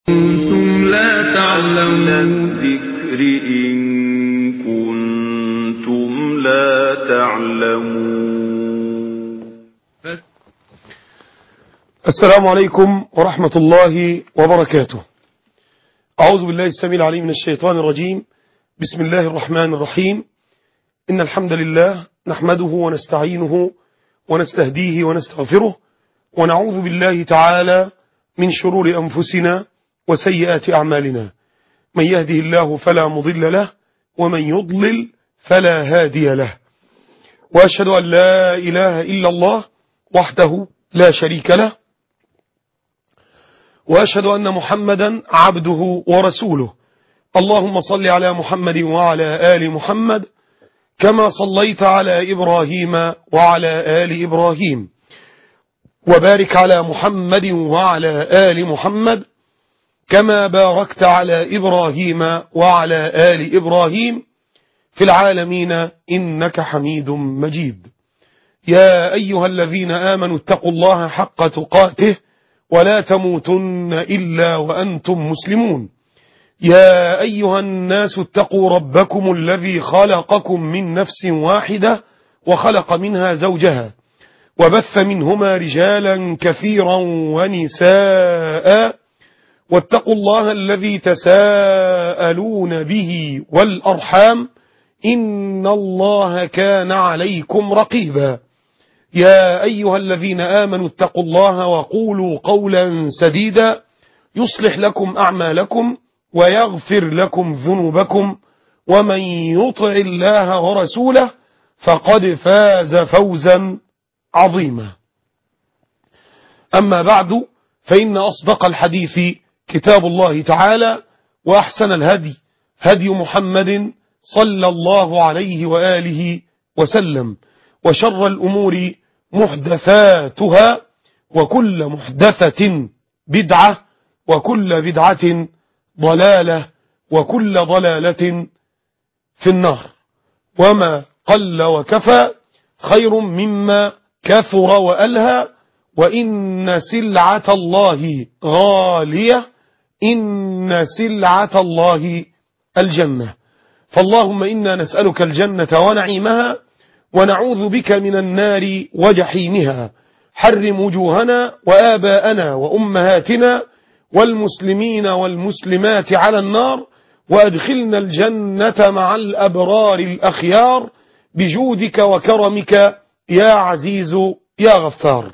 كنتم لا تعلمون الذكر إن كنتم لا تعلمون السلام عليكم ورحمة الله وبركاته أعوذ بالله السميع العليم من الشيطان الرجيم بسم الله الرحمن الرحيم إن الحمد لله نحمده ونستعينه ونستهديه ونستغفره ونعوذ بالله تعالى من شرور أنفسنا وسيئات أعمالنا من يهده الله فلا مضل له ومن يضلل فلا هادي له وأشهد أن لا إله إلا الله وحده لا شريك له وأشهد أن محمدا عبده ورسوله اللهم صل على محمد وعلى آل محمد كما صليت على إبراهيم وعلى آل إبراهيم وبارك على محمد وعلى آل محمد كما باركت على إبراهيم وعلى آل إبراهيم في العالمين إنك حميد مجيد يا أيها الذين آمنوا اتقوا الله حق تقاته ولا تموتن إلا وأنتم مسلمون يا أيها الناس اتقوا ربكم الذي خلقكم من نفس واحدة وخلق منها زوجها وبث منهما رجالا كثيرا ونساء واتقوا الله الذي تساءلون به والأرحام إن الله كان عليكم رقيبا يا أيها الذين آمنوا اتقوا الله وقولوا قولا سديدا يصلح لكم أعمالكم ويغفر لكم ذنوبكم ومن يطع الله ورسوله فقد فاز فوزا عظيما أما بعد فإن أصدق الحديث كتاب الله تعالى وأحسن الهدي هدي محمد صلى الله عليه وآله وسلم وشر الأمور محدثاتها وكل محدثة بدعة وكل بدعة ضلالة وكل ضلالة في النار وما قل وكفى خير مما كثر وألهى وإن سلعة الله غالية إن سلعة الله الجنة فاللهم إنا نسألك الجنة ونعيمها ونعوذ بك من النار وجحيمها حرم وجوهنا وآباءنا وأمهاتنا والمسلمين والمسلمات على النار وأدخلنا الجنة مع الأبرار الأخيار بجودك وكرمك يا عزيز يا غفار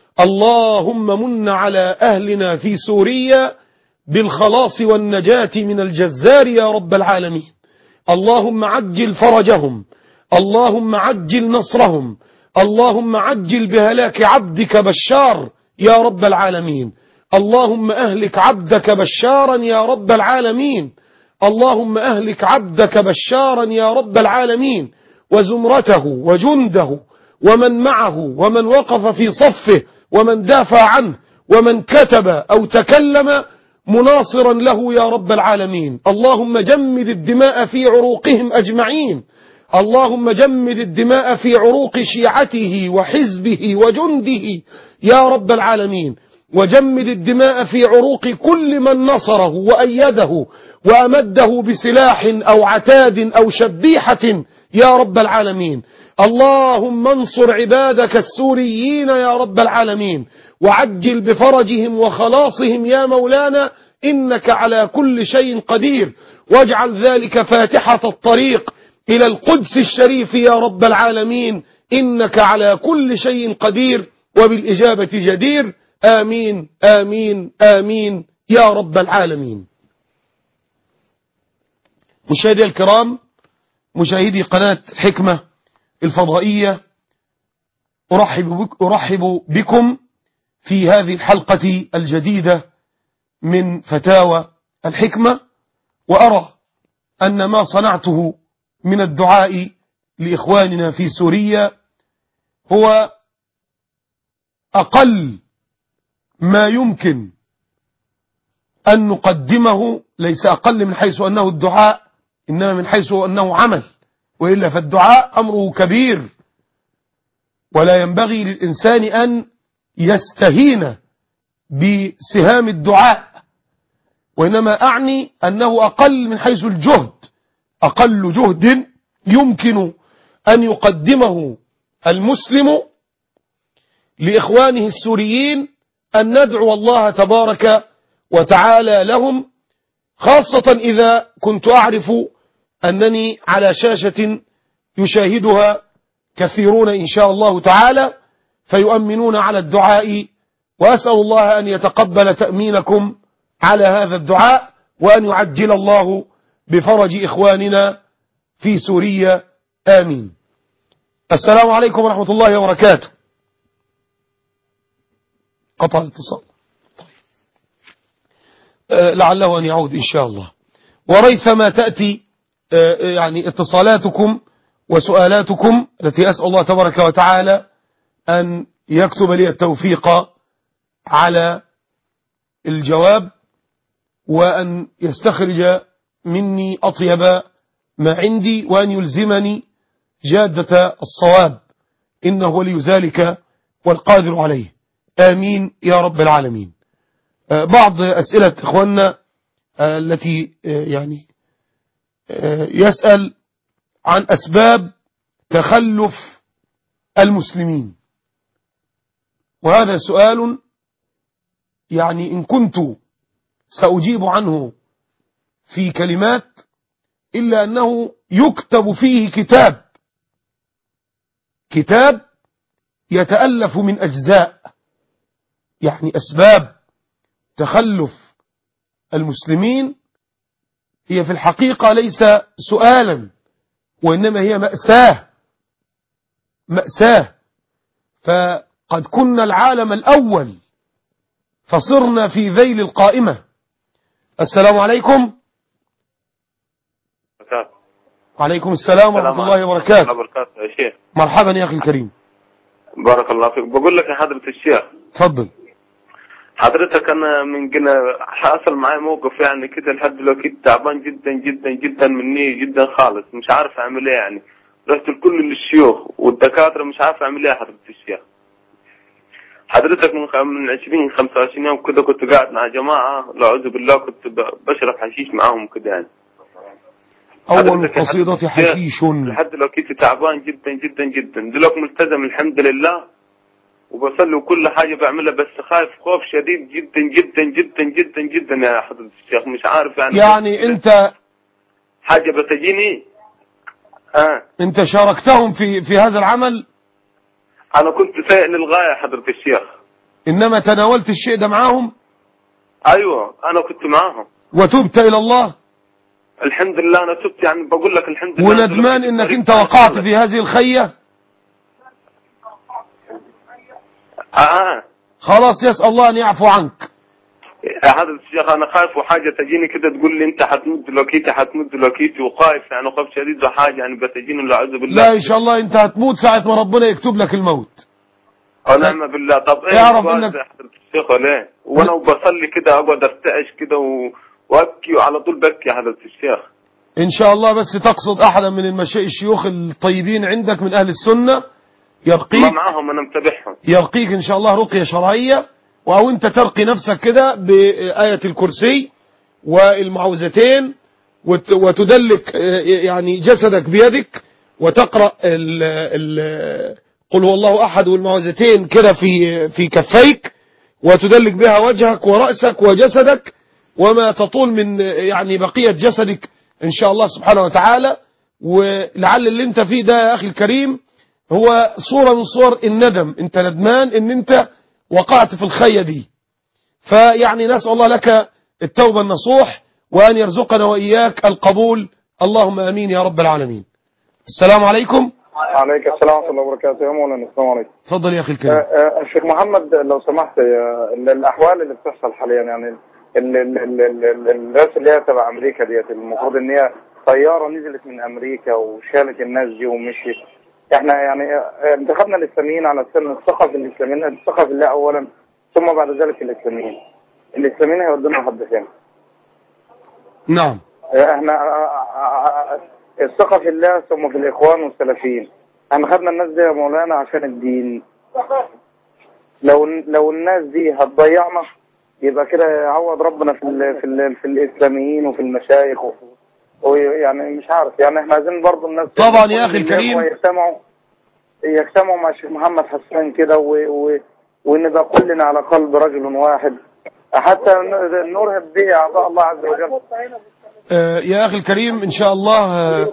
اللهم من على أهلنا في سوريا بالخلاص والنجاة من الجزار يا رب العالمين اللهم عجل فرجهم اللهم عجل نصرهم اللهم عجل بهلاك عبدك بشار يا رب العالمين اللهم أهلك عبدك بشارا يا رب العالمين اللهم أهلك عبدك بشارا يا رب العالمين وزمرته وجنده ومن معه ومن وقف في صفه ومن دافع عنه ومن كتب أو تكلم مناصرا له يا رب العالمين اللهم جمد الدماء في عروقهم أجمعين اللهم جمد الدماء في عروق شيعته وحزبه وجنده يا رب العالمين وجمد الدماء في عروق كل من نصره وأيده وأمده بسلاح أو عتاد أو شبيحة يا رب العالمين اللهم انصر عبادك السوريين يا رب العالمين وعجل بفرجهم وخلاصهم يا مولانا إنك على كل شيء قدير واجعل ذلك فاتحة الطريق إلى القدس الشريف يا رب العالمين إنك على كل شيء قدير وبالإجابة جدير آمين آمين آمين يا رب العالمين مشاهدي الكرام مشاهدي قناة حكمة الفضائية أرحب, بك أرحب بكم في هذه الحلقة الجديدة من فتاوى الحكمة وأرى أن ما صنعته من الدعاء لإخواننا في سوريا هو أقل ما يمكن أن نقدمه ليس أقل من حيث أنه الدعاء إنما من حيث أنه عمل وإلا فالدعاء أمره كبير ولا ينبغي للإنسان أن يستهين بسهام الدعاء وإنما أعني أنه أقل من حيث الجهد أقل جهد يمكن أن يقدمه المسلم لإخوانه السوريين أن ندعو الله تبارك وتعالى لهم خاصة إذا كنت أعرف أنني على شاشة يشاهدها كثيرون إن شاء الله تعالى فيؤمنون على الدعاء وأسأل الله أن يتقبل تأمينكم على هذا الدعاء وأن يعجل الله بفرج إخواننا في سوريا آمين السلام عليكم ورحمة الله وبركاته قطع الاتصال طيب. آه لعله أن يعود إن شاء الله وريثما تأتي آه يعني اتصالاتكم وسؤالاتكم التي أسأل الله تبارك وتعالى أن يكتب لي التوفيق على الجواب وأن يستخرج مني أطيب ما عندي وأن يلزمني جادة الصواب إنه ولي ذلك والقادر عليه آمين يا رب العالمين بعض أسئلة إخواننا التي يعني يسأل عن أسباب تخلف المسلمين وهذا سؤال يعني إن كنت سأجيب عنه في كلمات إلا أنه يكتب فيه كتاب كتاب يتألف من أجزاء يعني أسباب تخلف المسلمين هي في الحقيقة ليس سؤالا وإنما هي مأساة مأساة فقد كنا العالم الأول فصرنا في ذيل القائمة السلام عليكم وعليكم السلام ورحمة الله وبركاته وبركاته يا شيخ مرحبا يا أخي الكريم بارك الله فيك بقول لك يا حضرة الشيخ تفضل حضرتك انا من قنا حصل معي موقف يعني كده لحد دلوقتي كنت تعبان جدا جدا جدا مني جدا خالص مش عارف اعمل ايه يعني رحت لكل الشيوخ والدكاتره مش عارف اعمل ايه يا حضرة الشيخ حضرتك من خ- من 20 25 يوم كده كنت قاعد مع جماعه لا اعوذ بالله كنت ب- بشرب حشيش معاهم كده يعني أول حضرتك يا القصيدة حضرة حشيش لحد دلوقتي كنت تعبان جدا جدا جدا دلوقتي ملتزم الحمد لله وبصلي وكل حاجة بعملها بس خايف خوف شديد جدا جدا جدا جدا جدا يا حضرة الشيخ مش عارف يعني يعني أنت حاجة بتجيني اه أنت شاركتهم في في هذا العمل انا كنت سيء للغاية يا حضرة الشيخ إنما تناولت الشيء ده معاهم ايوه انا كنت معاهم وتبت إلى الله الحمد لله انا تبت يعني بقول لك الحمد لله وندمان دلوقتي إنك طريق أنت وقعت خالص. في هذه الخية اه خلاص يسأل الله أن يعفو عنك يا حضرة الشيخ انا خايف وحاجة تجيني كده تقول لي انت حتموت دلوقتي حتموت دلوقتي وخايف يعني خوف شديد وحاجة يعني بتجيني لا اعوذ بالله لا إن شاء الله أنت هتموت ساعة ما ربنا يكتب لك الموت ونعم بالله طب ايه اعرف الجواز إنك- يا حضرة الشيخ ليه وانا وبصلي كده اقعد ارتعش كده و... وابكي وعلى طول بكي يا حضرة الشيخ إن شاء الله بس تقصد أحدا من المشايخ الشيوخ الطيبين عندك من أهل السنة ما يرقيك معاهم انا متابعهم يرقيك إن شاء الله رقية شرعية أو أنت ترقي نفسك كده بآية الكرسي والمعوذتين وت- وتدلك آه، يعني جسدك بيدك وتقرأ ال ال قل هو الله أحد والمعوذتين كده في في كفيك وتدلك بها وجهك ورأسك وجسدك وما تطول من آه، يعني بقية جسدك إن شاء الله سبحانه وتعالى ولعل اللي انت فيه ده يا أخي الكريم هو صورة من صور الندم انت ندمان ان انت وقعت في الخية دي فيعني نسأل الله لك التوبة النصوح وأن يرزقنا وإياك القبول اللهم أمين يا رب العالمين السلام عليكم عليك السلام ورحمة الله وبركاته يا مولانا السلام عليكم تفضل يا أخي آه، الكريم آه، الشيخ محمد لو سمحت آه، ال- الأحوال اللي بتحصل حاليا يعني ال- ال- ال- ال- ال- ال- الناس اللي هي تبع أمريكا ديت المفروض إن هي طيارة نزلت من أمريكا وشالت الناس دي ومشيت احنا يعني آه، انتخبنا الإسلاميين على سن الثقف الإسلاميين الثقف الله أولا ثم بعد ذلك الإسلاميين الإسلاميين هيودونا لحد فين؟ نعم احنا الثقة في الله ثم في الإخوان والسلفيين احنا خدنا الناس دي يا مولانا عشان الدين لو لو الناس دي هتضيعنا يبقى كده يعوض ربنا في ال في ال في الاسلاميين وفي المشايخ و- ويعني مش عارف يعني احنا عايزين برضه الناس طبعا يا أخي الكريم. يجتمعوا يجتمعوا مع الشيخ محمد حسان كده و- و- ونبقى كلنا على قلب رجل واحد حتى ن- نرهب به اعضاء الله عز وجل آه، يا أخي الكريم إن شاء الله آه،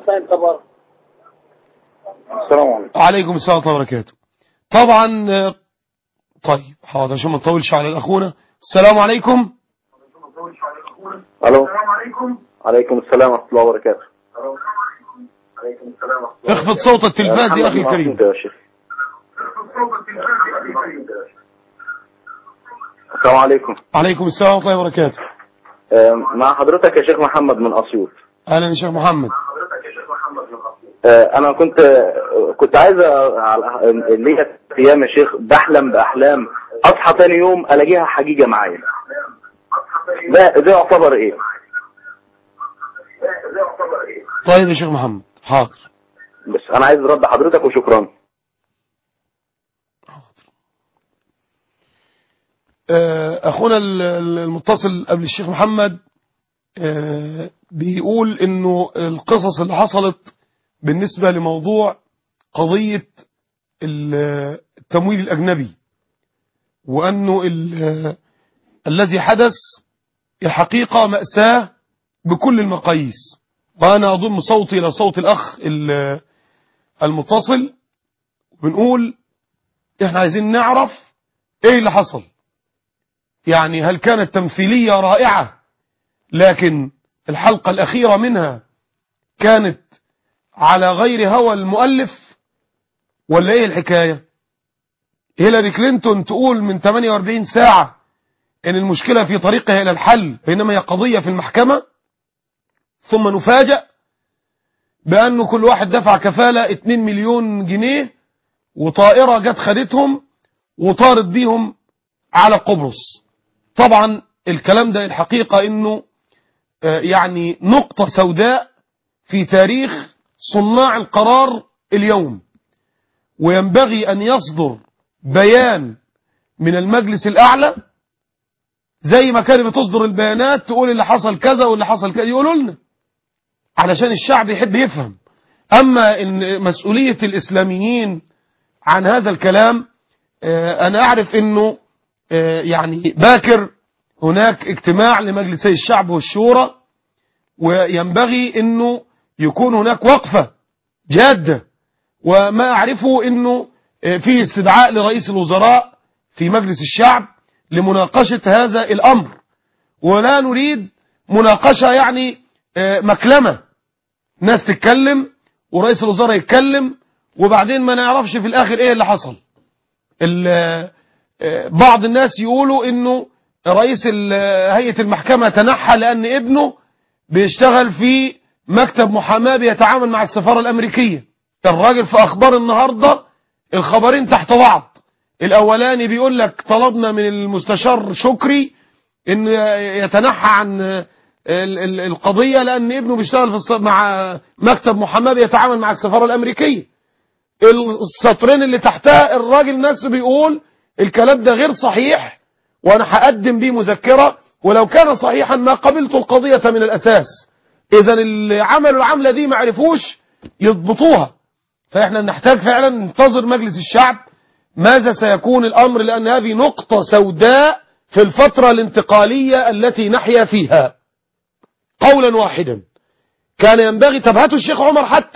السلام عليكم عليكم السلام ورحمة الله وبركاته طبعا آه، طيب حاضر عشان ما نطولش على الأخونا السلام عليكم الو عليكم السلام ورحمه الله وبركاته اخفض صوت التلفاز يا أخي الكريم يا شيخ السلام عليكم عليكم السلام ورحمة الله وبركاته آه، مع حضرتك يا شيخ محمد من اسيوط أهلا يا شيخ محمد آه، انا كنت آه، كنت عايز أ- على- ليا ايام يا شيخ بحلم باحلام اصحى تاني يوم الاقيها حقيقه معايا ده ده يعتبر ايه طيب يا شيخ محمد حاضر بس انا عايز رد حضرتك وشكرا آه، أخونا ال- ال- المتصل قبل الشيخ محمد آه، بيقول إنه القصص اللي حصلت بالنسبة لموضوع قضية ال- التمويل الأجنبي وأنه ال- الذي حدث الحقيقة مأساة بكل المقاييس وأنا أضم صوتي إلى صوت الأخ ال- المتصل بنقول إحنا عايزين نعرف إيه اللي حصل يعني هل كانت تمثيلية رائعة لكن الحلقة الأخيرة منها كانت على غير هوى المؤلف ولا ايه الحكاية هيلاري كلينتون تقول من 48 ساعة ان المشكلة في طريقها الى الحل بينما هي قضية في المحكمة ثم نفاجأ بأنه كل واحد دفع كفالة 2 مليون جنيه وطائرة جت خدتهم وطارت بيهم على قبرص طبعا الكلام ده الحقيقة انه آه، يعني نقطة سوداء في تاريخ صناع القرار اليوم وينبغي أن يصدر بيان من المجلس الأعلى زي ما كانت بتصدر البيانات تقول اللي حصل كذا واللي حصل كذا يقولوا لنا علشان الشعب يحب يفهم أما إن مسؤولية الإسلاميين عن هذا الكلام آه، أنا أعرف أنه آه، يعني باكر هناك اجتماع لمجلسي الشعب والشورى وينبغي أنه يكون هناك وقفة جادة وما أعرفه أنه آه، في استدعاء لرئيس الوزراء في مجلس الشعب لمناقشة هذا الأمر ولا نريد مناقشة يعني آه، مكلمة ناس تتكلم ورئيس الوزراء يتكلم وبعدين ما نعرفش في الآخر إيه اللي حصل ال- آه، بعض الناس يقولوا انه رئيس ال- هيئة المحكمة تنحى لان ابنه بيشتغل في مكتب محاماة بيتعامل مع السفارة الامريكية الراجل في اخبار النهاردة الخبرين تحت بعض الاولاني بيقول لك طلبنا من المستشار شكري ان يتنحى عن ال- ال- القضية لان ابنه بيشتغل في الص- مع مكتب محاماة بيتعامل مع السفارة الامريكية السطرين اللي تحتها الراجل نفسه بيقول الكلام ده غير صحيح وانا هقدم بيه مذكرة ولو كان صحيحا ما قبلت القضية من الاساس اذا اللي عملوا العملة دي ما عرفوش يضبطوها فاحنا نحتاج فعلا ننتظر مجلس الشعب ماذا سيكون الامر لان هذه نقطة سوداء في الفترة الانتقالية التي نحيا فيها قولا واحدا كان ينبغي تبهته الشيخ عمر حتى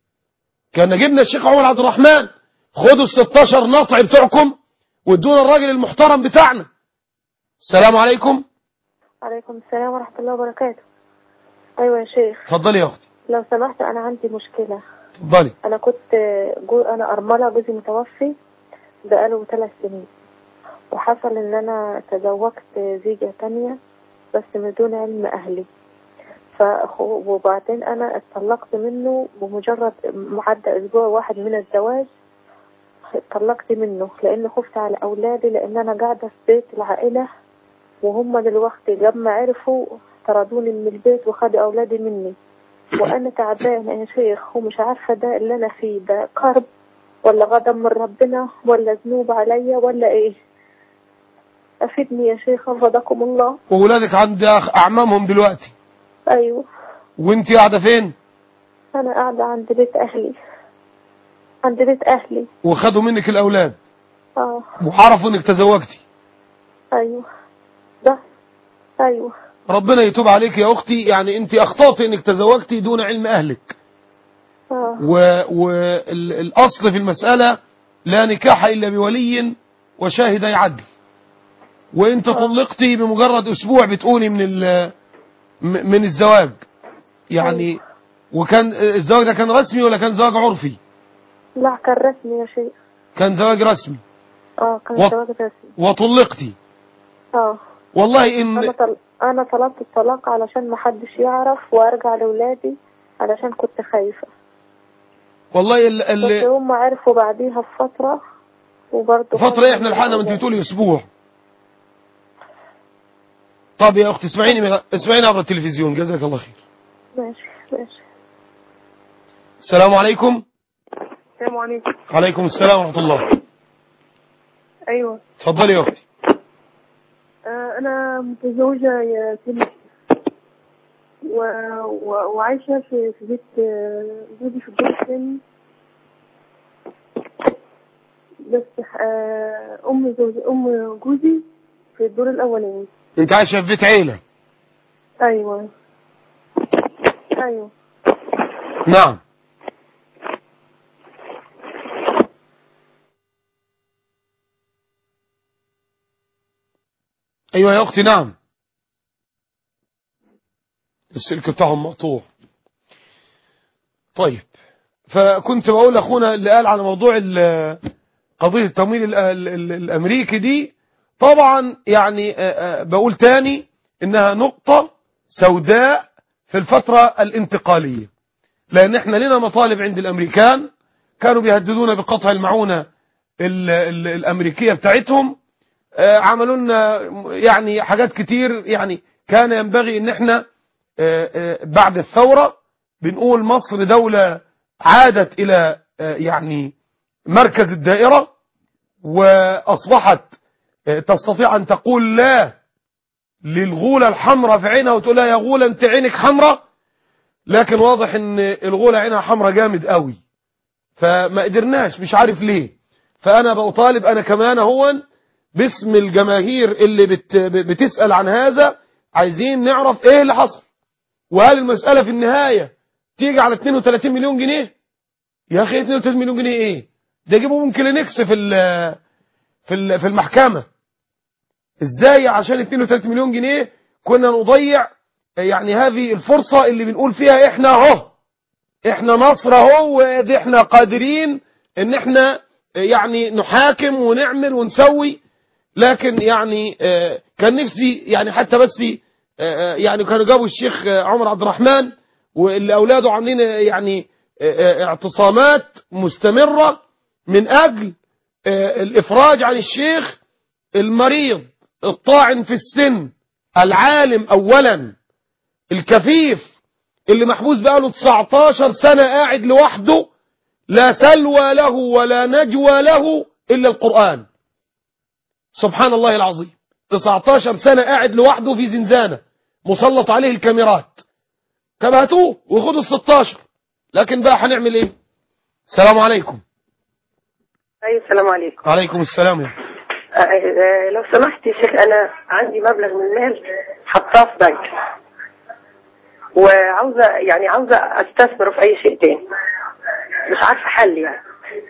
كان جبنا الشيخ عمر عبد الرحمن خدوا ال 16 ناطع بتوعكم وادونا الراجل المحترم بتاعنا السلام عليكم عليكم السلام ورحمة الله وبركاته أيوة يا شيخ اتفضلي يا اختي لو سمحت أنا عندي مشكلة اتفضلي أنا كنت جو أنا أرملة جوزي متوفي بقاله ثلاث سنين وحصل إن أنا تزوجت زيجة تانية بس من دون علم أهلي فأخو- وبعدين أنا اتطلقت منه بمجرد معدى أسبوع واحد من الزواج اتطلقت منه لأن خفت على أولادي لأن أنا قاعدة في بيت العائلة وهم دلوقتي لما عرفوا طردوني من البيت وخدوا أولادي مني وأنا تعبانة يا شيخ ومش عارفة ده اللي أنا فيه ده كرب ولا غضب من ربنا ولا ذنوب عليا ولا إيه أفيدني يا شيخ حفظكم الله وولادك عند أخ- أعمامهم دلوقتي أيوه وانت قاعدة فين أنا قاعدة عند بيت أهلي عند بيت أهلي وخدوا منك الأولاد اه وعرفوا انك تزوجتي أيوه ده أيوه ربنا يتوب عليك يا أختي يعني انت أخطأت انك تزوجتي دون علم أهلك اه والأصل في المسألة لا نكاح إلا بولي وشاهدي عدل وانت طلقتي بمجرد أسبوع بتقولي من ال- م- من الزواج يعني وكان الزواج ده كان رسمي ولا كان زواج عرفي لا كان رسمي يا شيخ كان زواج رسمي اه كان وط- زواج رسمي وطلقتي اه والله انا ان طل... انا طلبت الطلاق علشان ما حدش يعرف وارجع لاولادي علشان كنت خايفه والله ال... بس ال... هم عرفوا بعديها بفتره وبرضه فترة ايه احنا لحقنا ما انت بتقولي اسبوع طب يا اختي اسمعيني من... اسمعيني عبر التلفزيون جزاك الله خير ماشي ماشي السلام عليكم السلام عليكم عليكم السلام ورحمة الله ايوه اتفضلي يا اختي آه انا متزوجه يا سيدي و... و... وعايشه في في بيت آه، جوزي في الدور الثاني بس آه ام زوجي ام جوزي في الدور الاولاني انت عايشة في بيت عيلة ايوه ايوه نعم ايوه يا اختي نعم السلك بتاعهم مقطوع طيب فكنت بقول لاخونا اللي قال على موضوع ال- قضية التمويل ال- ال- ال- الامريكي دي طبعا يعني آه، آه، بقول تاني انها نقطة سوداء في الفترة الانتقالية لان احنا لنا مطالب عند الامريكان كانوا بيهددونا بقطع المعونة ال ال الامريكية بتاعتهم آه، عملوا لنا يعني حاجات كتير يعني كان ينبغي ان احنا آه، آه، بعد الثورة بنقول مصر دولة عادت الى آه، يعني مركز الدائرة واصبحت آه، تستطيع ان تقول لا للغولة الحمراء في عينها وتقول لها يا غولة انت عينك حمراء لكن واضح ان الغولة عينها حمراء جامد قوي فما قدرناش مش عارف ليه فانا بطالب انا كمان هو باسم الجماهير اللي بت بتسأل عن هذا عايزين نعرف ايه اللي حصل وهل المسألة في النهاية تيجي على 32 مليون جنيه يا اخي 32 مليون جنيه ايه ده يجيبوا من كلينكس في ال- في ال- في المحكمة ازاي عشان 32 مليون جنيه كنا نضيع يعني هذه الفرصة اللي بنقول فيها احنا اهو احنا مصر اهو وادي احنا قادرين ان احنا يعني نحاكم ونعمل ونسوي لكن يعني آه، كان نفسي يعني حتى بس آه، آه، يعني كانوا جابوا الشيخ آه، عمر عبد الرحمن واللي اولاده عاملين آه، يعني آه، آه، اعتصامات مستمرة من اجل آه، الافراج عن الشيخ المريض الطاعن في السن العالم اولا الكفيف اللي محبوس بقاله 19 سنة قاعد لوحده لا سلوى له ولا نجوى له إلا القرآن سبحان الله العظيم 19 سنة قاعد لوحده في زنزانة مسلط عليه الكاميرات طب هاتوه وخدوا ال 16 لكن بقى هنعمل ايه السلام عليكم أي السلام عليكم عليكم السلام يا آه، آه، لو سمحت يا شيخ أنا عندي مبلغ من المال حطاه في بنك وعاوزة يعني عاوزة أستثمره في أي شيء تاني مش عارفة حل يعني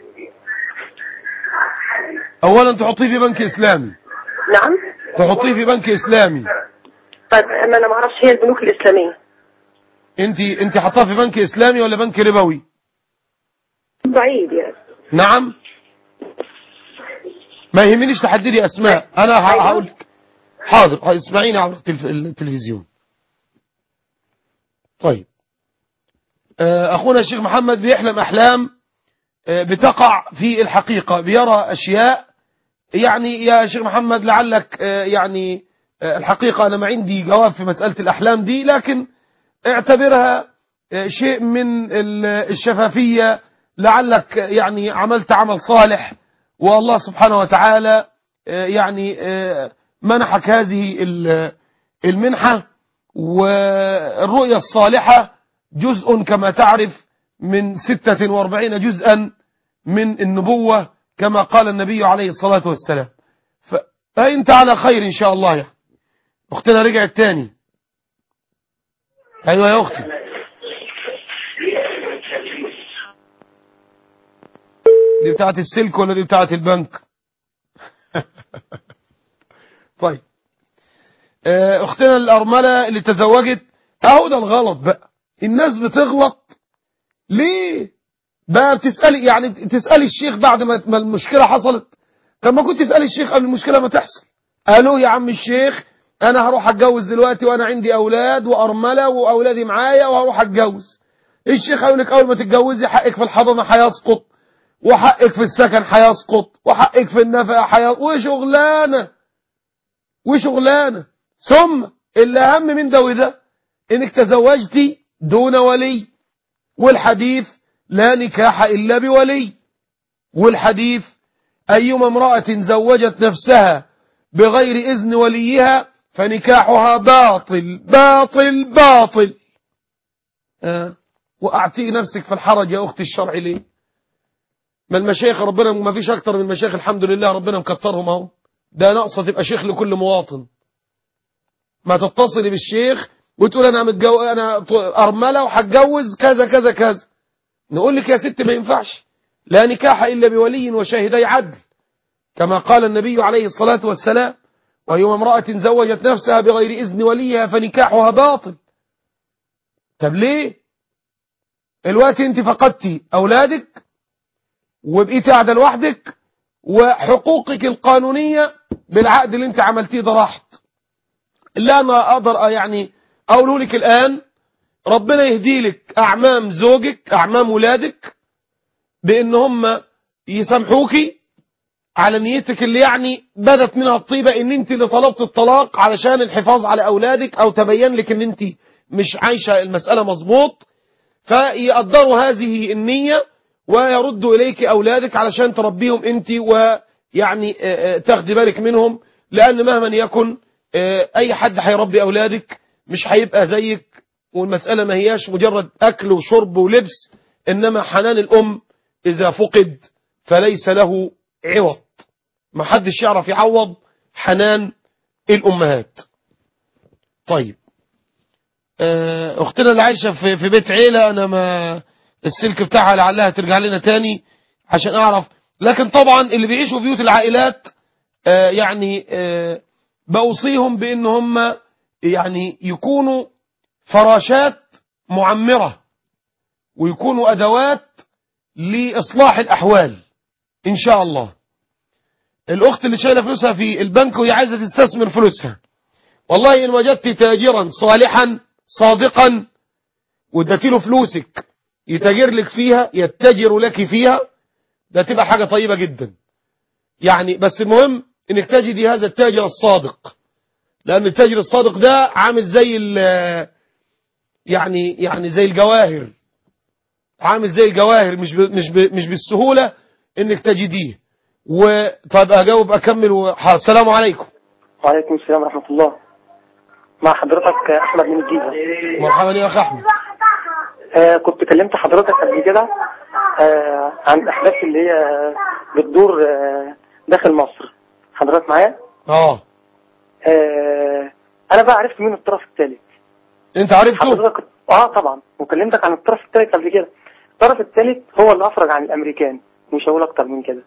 اولا تحطيه في بنك اسلامي نعم تحطيه في بنك اسلامي طيب أما أنا معرفش هي البنوك الإسلامية انت انت حطاه في بنك اسلامي ولا بنك ربوي بعيد يعني نعم ما يهمنيش تحددي اسماء انا ه- أيوة. هقول لك حاضر اسمعيني عبر التلف- التلفزيون طيب آه، اخونا الشيخ محمد بيحلم احلام آه، بتقع في الحقيقة بيرى اشياء يعني يا شيخ محمد لعلك آه، يعني آه، الحقيقة انا ما عندي جواب في مسألة الاحلام دي لكن اعتبرها آه، شيء من ال- الشفافية لعلك يعني عملت عمل صالح والله سبحانه وتعالى آه، يعني آه، منحك هذه ال- المنحة والرؤية الصالحة جزء كما تعرف من ستة واربعين جزءا من النبوة كما قال النبي عليه الصلاة والسلام ف- فأنت على خير إن شاء الله يعني. أختنا رجعت تاني أيوة يا أختي دي بتاعت السلك ولا دي بتاعت البنك طيب آه، اختنا الارمله اللي تزوجت اهو ده الغلط بقى الناس بتغلط ليه بقى بتسالي يعني تسالي الشيخ بعد ما ما المشكله حصلت طب ما كنت تسالي الشيخ قبل المشكله ما تحصل قالوا يا عم الشيخ انا هروح اتجوز دلوقتي وانا عندي اولاد وارمله واولادي معايا وهروح اتجوز الشيخ هيقول لك اول ما تتجوزي حقك في الحضانه هيسقط وحقك في السكن هيسقط وحقك في النفقه هيسقط وشغلانه وشغلانه ثم اللي اهم من ده وده انك تزوجتي دون ولي والحديث لا نكاح الا بولي والحديث ايما امراه زوجت نفسها بغير اذن وليها فنكاحها باطل باطل باطل آه. وأعطي نفسك في الحرج يا أختي الشرع ليه ما المشايخ ربنا ما فيش أكتر من المشايخ الحمد لله ربنا مكترهم اهو ده ناقصة تبقى شيخ لكل مواطن ما تتصلي بالشيخ وتقول أنا متجو... أنا ط- أرملة وهتجوز كذا كذا كذا نقول لك يا ست ما ينفعش لا نكاح إلا بولي وشاهدي عدل كما قال النبي عليه الصلاة والسلام ويوم امرأة زوجت نفسها بغير إذن وليها فنكاحها باطل طب ليه الوقت انت فقدتي أولادك وبقيتي قاعدة لوحدك وحقوقك القانونية بالعقد اللي انت عملتيه ده راحت اللي انا اقدر يعني اقوله لك الان ربنا يهدي لك اعمام زوجك اعمام ولادك بان هم يسامحوكي على نيتك اللي يعني بدت منها الطيبة ان انت اللي طلبت الطلاق علشان الحفاظ على اولادك او تبين لك ان انت مش عايشة المسألة مظبوط فيقدروا هذه النية ويردوا إليك أولادك علشان تربيهم أنت ويعني آه، آه، تاخدي بالك منهم لأن مهما يكن آه، أي حد هيربي أولادك مش هيبقى زيك والمسألة ما هياش مجرد أكل وشرب ولبس إنما حنان الأم إذا فقد فليس له عوض ما حدش يعرف يعوض حنان الأمهات طيب آه، اختنا اللي عايشه في في بيت عيله انا ما السلك بتاعها لعلها ترجع لنا تاني عشان اعرف لكن طبعا اللي بيعيشوا في بيوت العائلات آه، يعني آه، بوصيهم بان هم يعني يكونوا فراشات معمره ويكونوا ادوات لاصلاح الاحوال ان شاء الله الاخت اللي شايله فلوسها في البنك وهي عايزه تستثمر فلوسها والله إن وجدت تاجرا صالحا صادقا واديت له فلوسك يتاجر لك فيها يتجر لك فيها ده تبقى حاجة طيبة جدا يعني بس المهم انك تجدي هذا التاجر الصادق لأن التاجر الصادق ده عامل زي ال- يعني يعني زي الجواهر عامل زي الجواهر مش ب مش ب مش بالسهولة انك تجديه وطيب اجاوب اكمل و... ح- السلام عليكم وعليكم السلام ورحمة الله مع حضرتك أحمد من الجيزة مرحبا يا اخ احمد آه كنت كلمت حضرتك قبل كده آه عن الأحداث اللي هي بتدور آه داخل مصر حضرتك معايا؟ اه آه أنا بقى عرفت مين الطرف الثالث انت عرفته حضرتك اه طبعا وكلمتك عن الطرف الثالث قبل كده الطرف الثالث هو اللي أفرج عن الأمريكان مش هقول أكتر من كده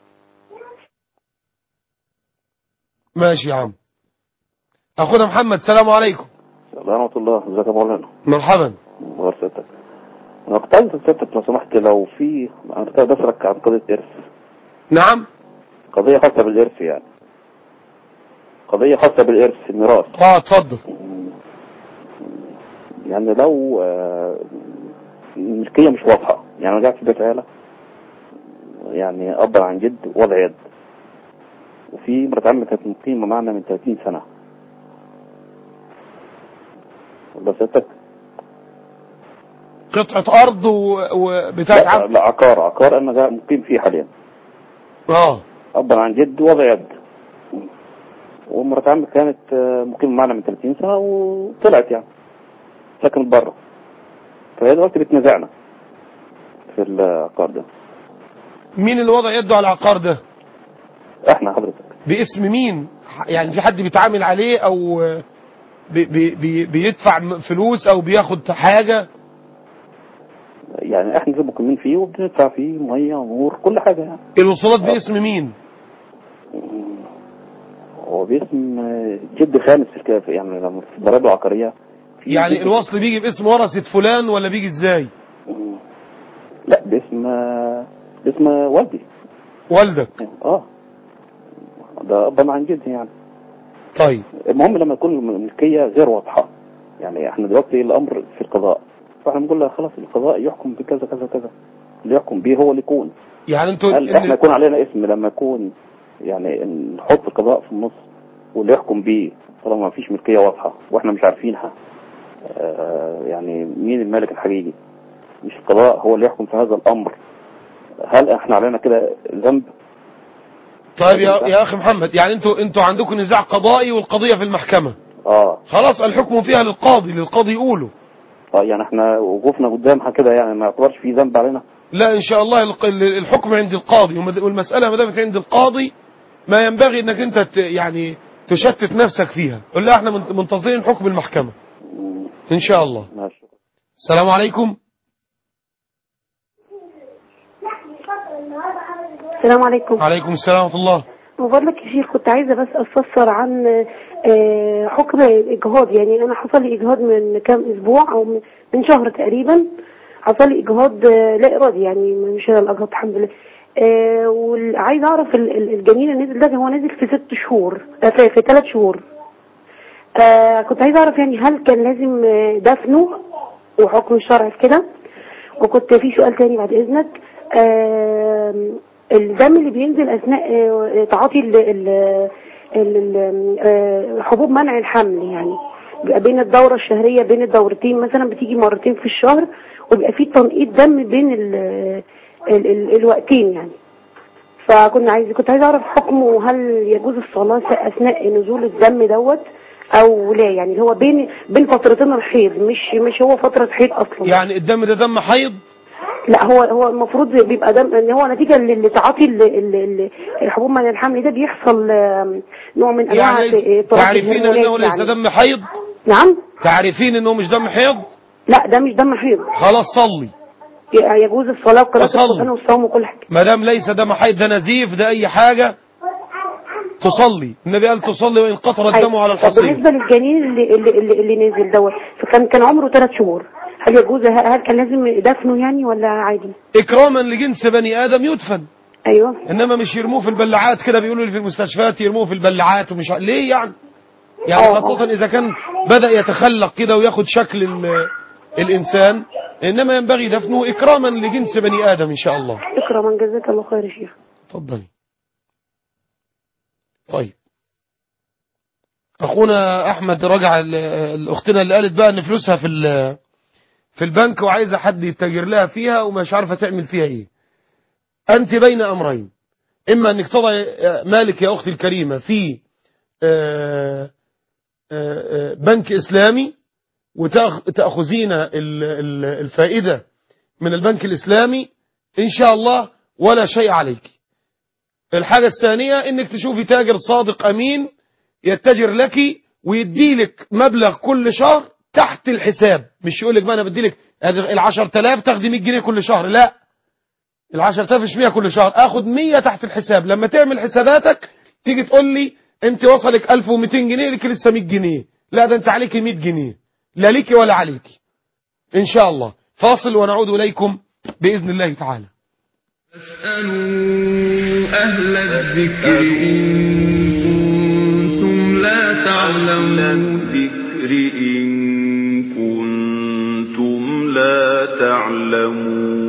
ماشي يا عم اخونا محمد سلام عليكم ورحمة الله ازيك يا مولانا مرحبا مبارك سيادتك انا كنت عايز سيادتك لو سمحت لو في انا كنت عايز اسالك عن قضية ارث نعم قضية خاصة بالارث يعني قضية خاصة بالارث الميراث اه اتفضل يعني لو آه، الملكية مش واضحة يعني انا قاعد في بيت عيلة يعني اب عن جد وضع يد وفي مرات عمي كانت مقيمة معنا من 30 سنة والله سيادتك قطعة ارض و... وبتاعت لا, عم لا عقار عقار انا قاعد مقيم فيه حاليا اه أبا عن جد وضع يد ومرات عمي كانت آه، مقيمة معنا من 30 سنة وطلعت يعني سكنت بره فهي دلوقتي بتنازعنا في العقار ده مين اللي وضع يده على العقار ده احنا حضرتك باسم مين يعني في حد بيتعامل عليه او بي بي بي بيدفع م- فلوس او بياخد حاجة يعني احنا اللي مقيمين فيه وبندفع فيه ميه ونور كل حاجه يعني الوصولات باسم مين هو باسم آه، جد خامس في الكاف يعني لما في الضرائب العقاريه في يعني جد- الوصل بيجي باسم ورثة فلان ولا بيجي ازاي لا باسم آه، باسم والدي والدك اه ده ابا عن جد يعني طيب المهم لما تكون الملكيه غير واضحه يعني احنا دلوقتي الامر في القضاء فاحنا بنقول لها خلاص القضاء يحكم بكذا كذا كذا اللي يحكم به هو اللي يكون يعني انتوا هل احنا يكون علينا اسم لما يكون يعني نحط القضاء في النص واللي يحكم بيه طالما ما فيش ملكيه واضحه واحنا مش عارفينها آه يعني مين المالك الحقيقي مش القضاء هو اللي يحكم في هذا الامر هل احنا علينا كده ذنب طيب يا, يا اخي محمد يعني انتوا انتوا عندكم نزاع قضائي والقضية في المحكمة اه خلاص الحكم فيها للقاضي للقاضي يقوله اه يعني احنا وقوفنا قدامها كده يعني ما يعتبرش في ذنب علينا لا ان شاء الله الق- ال- الحكم عند القاضي ومد- والمسألة ما دامت عند القاضي ما ينبغي انك انت ت- يعني تشتت نفسك فيها قل لها احنا منت- منتظرين حكم المحكمة ان شاء الله ماشي السلام عليكم السلام عليكم عليكم السلام ورحمة الله من فضلك يا شيخ كنت عايزة بس أستفسر عن آه، حكم الإجهاض يعني أنا حصل لي إجهاض من كام أسبوع أو من- من شهر تقريبا حصل لي إجهاض آه، لا إرادي يعني مش أنا الأجهاض الحمد لله آه، وعايزة أعرف ال- ال- الجنين اللي نزل ده هو نزل في ست شهور آه، في في ثلاث شهور آه، كنت عايزة أعرف يعني هل كان لازم آه، دفنه وحكم الشرع في كده وكنت في سؤال تاني بعد إذنك آم، الدم اللي بينزل أثناء آه، تعاطي ال- ال- ال- ال- آه، حبوب منع الحمل يعني بيبقى بين الدورة الشهرية بين الدورتين مثلا بتيجي مرتين في الشهر وبيبقى في تنقيط دم بين ال ال ال الوقتين يعني فكنا عايز كنت عايز اعرف حكمه هل يجوز الصلاة اثناء نزول الدم دوت او لا يعني اللي هو بين بين فترتين الحيض مش مش هو فترة حيض اصلا يعني الدم ده دم حيض لا هو هو المفروض بيبقى دم ان هو نتيجه ل- لتعاطي ال- ال- ال- الحبوب من الحمل ده بيحصل آم، نوع من انواع يعني ليس- اضطراب تعرفين الهرمونات انه ليس يعني. دم حيض نعم تعرفين انه مش دم حيض لا ده مش دم حيض خلاص صلي ي- يجوز الصلاه وقراءه وصلي. القران والصوم وكل حاجه ما دام ليس دم حيض ده نزيف ده اي حاجة تصلي النبي قال تصلي وان قطر الدم على طب الحصير بالنسبه للجنين اللي اللي, اللي, اللي نزل دوت فكان كان عمره ثلاث شهور هل يجوز هل كان لازم دفنه يعني ولا عادي اكراما لجنس بني ادم يدفن ايوه انما مش يرموه في البلعات كده بيقولوا لي في المستشفيات يرموه في البلعات ومش ع- ليه يعني يعني آه، خاصة آه. اذا كان بدأ يتخلق كده وياخد شكل ال- الانسان انما ينبغي دفنه اكراما لجنس بني ادم ان شاء الله اكرما جزاك الله خير يا شيخ اتفضلي طيب اخونا احمد رجع ال- الاختنا اللي قالت بقى ان فلوسها في ال- في البنك وعايزه حد يتاجر لها فيها ومش عارفه تعمل فيها ايه انت بين امرين اما انك تضعي مالك يا اختي الكريمه في آه، آه، آه، بنك اسلامي وتاخذين ال- ال- الفائده من البنك الاسلامي ان شاء الله ولا شيء عليك الحاجة الثانية انك تشوفي تاجر صادق امين يتجر لك ويديلك مبلغ كل شهر تحت الحساب مش يقول لك بقى انا بديلك العشر تلاف تاخدي 100 جنيه كل شهر لا العشر تلاف مش 100 كل شهر اخد 100 تحت الحساب لما تعمل حساباتك تيجي تقول لي انت وصلك 1200 جنيه لك لسه 100 جنيه لا ده انت عليك 100 جنيه لا ليكي ولا عليكي ان شاء الله فاصل ونعود اليكم باذن الله تعالى فاسألوا أهل الذكر إن كنتم لا تعلمون الذكر إن كنتم لا تعلمون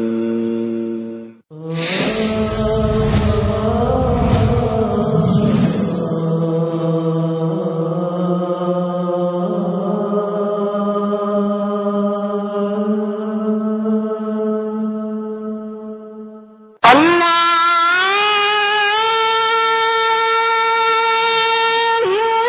الله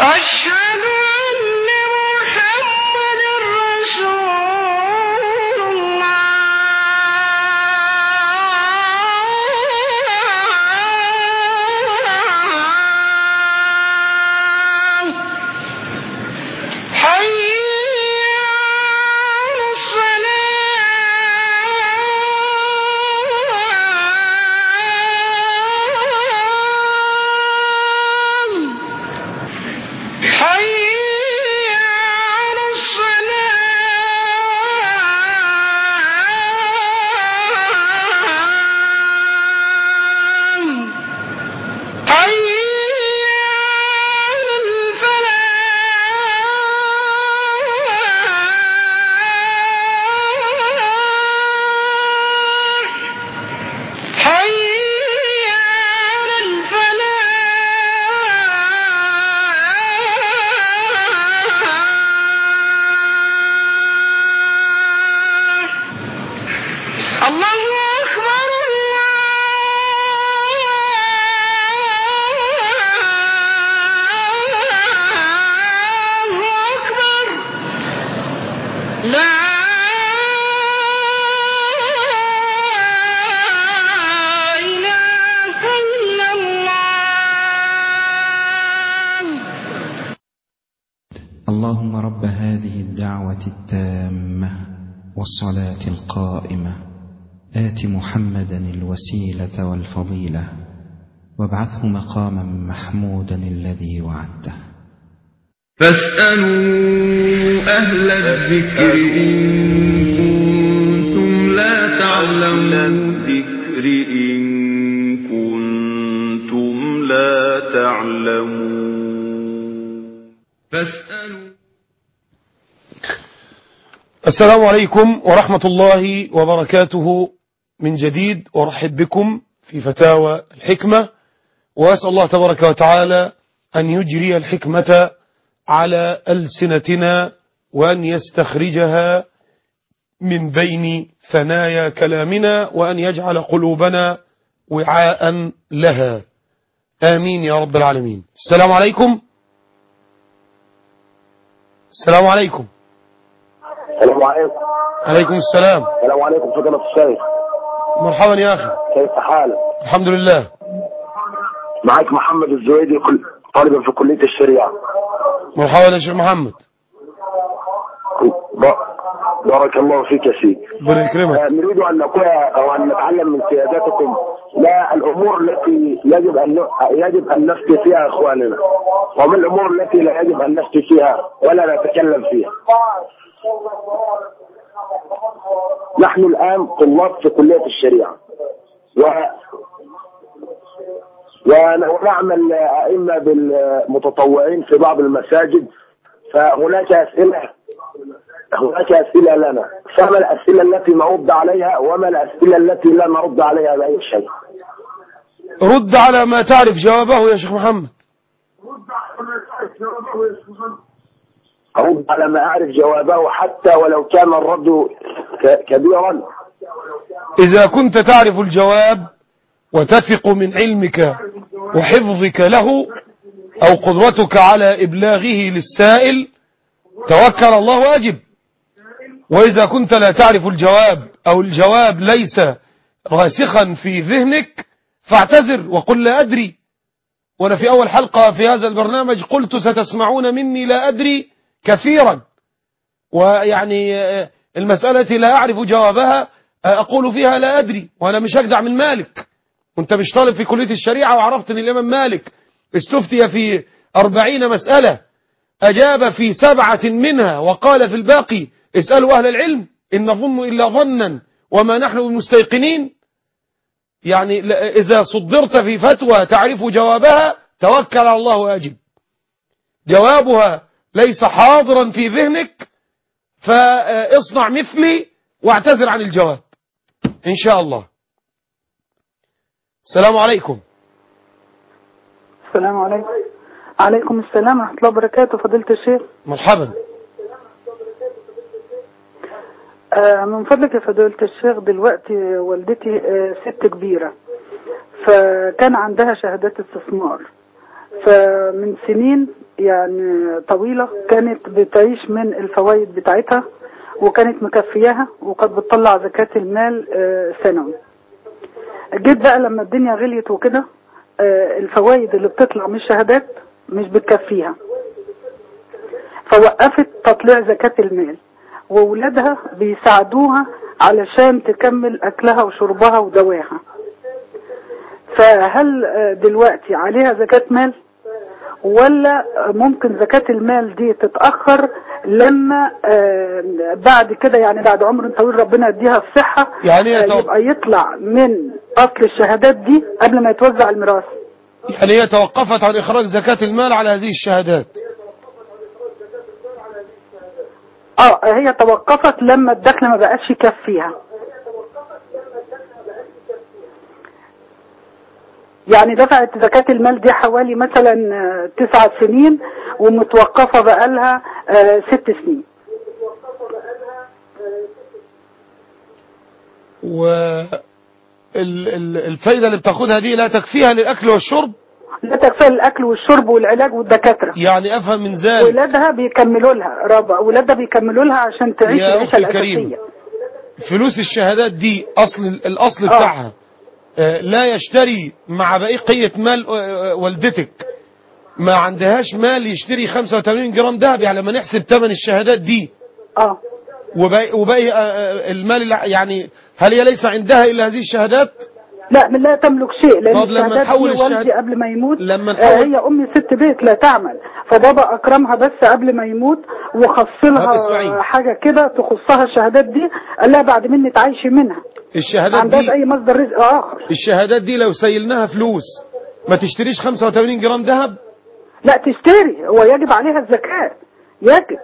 أشهد أن محمد رسول الله حي على الصلاة حي على الصلاة حي على الفلاح حي على الفلاح الله أكبر الله أكبر لا إله إلا الله اللهم رب هذه الدعوة التامة والصلاة القائمة آت محمدا الوسيلة والفضيلة وابعثه مقاما محمودا الذي وعدته فاسألوا أهل الذكر إن كنتم لا تعلمون الذكر إن كنتم لا تعلمون فاسألوا السلام عليكم ورحمة الله وبركاته من جديد أرحب بكم في فتاوى الحكمة وأسأل الله تبارك وتعالى أن يجري الحكمة على ألسنتنا وأن يستخرجها من بين ثنايا كلامنا وأن يجعل قلوبنا وعاء لها آمين يا رب العالمين السلام عليكم السلام عليكم السلام عليكم عليكم السلام السلام عليكم فضيلة الشيخ مرحبا يا أخي كيف حالك؟ الحمد لله معك محمد الزويدي كل- طالبا في كلية الشريعة مرحبا يا شيخ محمد ب- بارك الله فيك يا سيدي ربنا يكرمك آه، نريد أن نقول أو أن نتعلم من سيادتكم لا الأمور التي يجب أن ن- يجب أن نفتي فيها إخواننا وما الأمور التي لا يجب أن نفتي فيها ولا نتكلم فيها نحن الآن طلاب في كلية الشريعة و ون- ونعمل أئمة بالمتطوعين في بعض المساجد فهناك أسئلة هناك أسئلة لنا فما الأسئلة التي نرد عليها وما الأسئلة التي لا نرد عليها بأي شيء رد على ما تعرف جوابه يا شيخ محمد أرد على ما أعرف جوابه حتى ولو كان الرد ك- كبيرا إذا كنت تعرف الجواب وتثق من علمك وحفظك له أو قدرتك على إبلاغه للسائل توكل على الله واجب وإذا كنت لا تعرف الجواب أو الجواب ليس راسخا في ذهنك فاعتذر وقل لا أدري وأنا في أول حلقة في هذا البرنامج قلت ستسمعون مني لا أدري كثيرا ويعني آه، المسألة التي لا أعرف جوابها آه، أقول فيها لا أدري وأنا مش هجدع من مالك وانت مش طالب في كلية الشريعة وعرفت ان الإمام مالك استفتي في أربعين مسألة أجاب في سبعة منها وقال في الباقي اسألوا أهل العلم إن نظن إلا ظنا وما نحن بمستيقنين يعني ل- إذا صدرت في فتوى تعرف جوابها توكل على الله واجب جوابها ليس حاضرا في ذهنك فاصنع مثلي واعتذر عن الجواب إن شاء الله السلام عليكم السلام عليكم عليكم السلام ورحمة الله وبركاته فضيلة الشيخ مرحبا آه، من فضلك يا فضيلة الشيخ دلوقتي والدتي آه، ست كبيرة فكان عندها شهادات استثمار فمن سنين يعني طويلة كانت بتعيش من الفوائد بتاعتها وكانت مكفياها وكانت بتطلع زكاة المال آه، سنوي جيت بقى لما الدنيا غليت وكده آه، الفوائد اللي بتطلع من الشهادات مش بتكفيها فوقفت تطليع زكاة المال وولادها بيساعدوها علشان تكمل أكلها وشربها ودواها فهل آه، دلوقتي عليها زكاة مال ولا ممكن زكاة المال دي تتأخر لما آه، بعد كده يعني بعد عمر طويل ربنا يديها الصحة يعني هي آه، تو- يبقى يطلع من أصل الشهادات دي قبل ما يتوزع الميراث يعني هي توقفت عن إخراج زكاة المال على هذه الشهادات اه هي توقفت لما الدخل ما بقاش يكفيها يعني دفعت زكاة المال دي حوالي مثلا آه، تسع سنين ومتوقفة بقالها آه، ست سنين والفايدة اللي بتاخدها دي لا تكفيها للأكل والشرب لا تكفي الأكل والشرب والعلاج والدكاترة يعني أفهم من ذلك ولادها بيكملوا لها رابع ولادها بيكملوا لها عشان تعيش يا العيشة أختي الكريمة الأساسية فلوس الشهادات دي أصل الأصل آه. بتاعها آه، لا يشتري مع بقية مال آه، آه، والدتك ما عندهاش مال يشتري 85 جرام ذهب يعني لما نحسب ثمن الشهادات دي اه وباقي, وباقي آه، آه، المال اللي- يعني هل هي ليس عندها إلا هذه الشهادات لا من لا تملك شيء لان طب لما الشهادات نحول دي والدي الشهادة- قبل ما يموت لما آه نحول هي امي ست بيت لا تعمل فبابا اكرمها بس قبل ما يموت وخص طب اسمعي. لها حاجه كده تخصها الشهادات دي قال لها بعد مني تعيشي منها ما الشهادات عندهاش دي اي مصدر رزق اخر الشهادات دي لو سيلناها فلوس ما تشتريش 85 جرام ذهب لا تشتري هو يجب عليها الزكاه يجب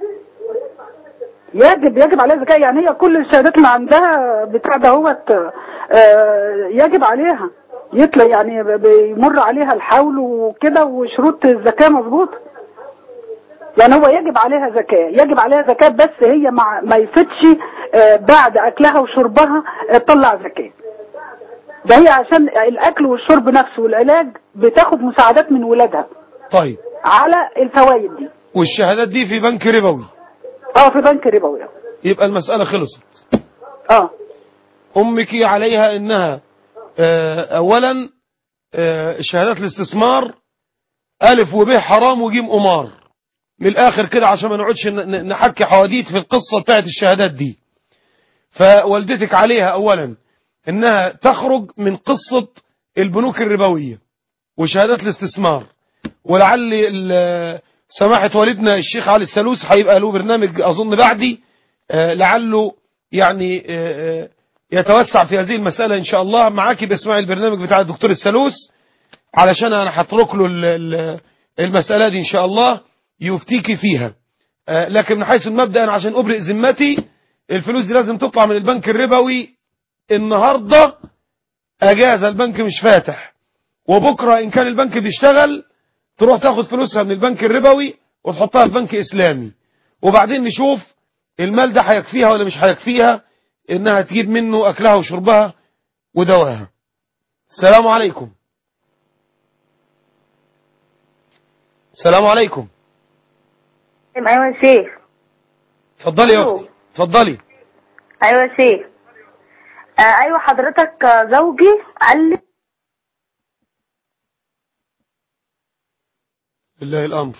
يجب يجب عليها الزكاه يعني هي كل الشهادات اللي عندها بتاع دهوت آه، يجب عليها يطلع يعني ب- بيمر عليها الحول وكده وشروط الزكاه مظبوطه يعني هو يجب عليها زكاة يجب عليها زكاة بس هي مع ما يفتش آه، بعد أكلها وشربها آه، تطلع زكاة ده هي عشان الأكل والشرب نفسه والعلاج بتاخد مساعدات من ولادها طيب على الفوائد دي والشهادات دي في بنك ربوي اه في بنك ربوي يبقى المسألة خلصت اه أمك عليها إنها آه، أولا آه، شهادات الاستثمار ألف وب حرام وجيم أمار من الآخر كده عشان ما نقعدش ن- ن- نحكي حواديت في القصة بتاعت الشهادات دي فوالدتك عليها أولا إنها تخرج من قصة البنوك الربوية وشهادات الاستثمار ولعل ال- سماحة والدنا الشيخ علي السلوس هيبقى له برنامج أظن بعدي آه، لعله يعني آه، آه، يتوسع في هذه المسألة إن شاء الله معاكي باسماع البرنامج بتاع الدكتور السلوس علشان أنا هترك له ال- ال- المسألة دي إن شاء الله يفتيكي فيها آه، لكن من حيث المبدأ أنا عشان أبرئ ذمتي الفلوس دي لازم تطلع من البنك الربوي النهاردة أجازة البنك مش فاتح وبكرة إن كان البنك بيشتغل تروح تاخد فلوسها من البنك الربوي وتحطها في بنك إسلامي وبعدين نشوف المال ده هيكفيها ولا مش هيكفيها إنها تجيب منه أكلها وشربها ودواها السلام عليكم السلام عليكم ايوه يا شيخ اتفضلي يا أختي اتفضلي ايوه يا شيخ آه ايوه حضرتك آه، زوجي قال لي بالله الأمر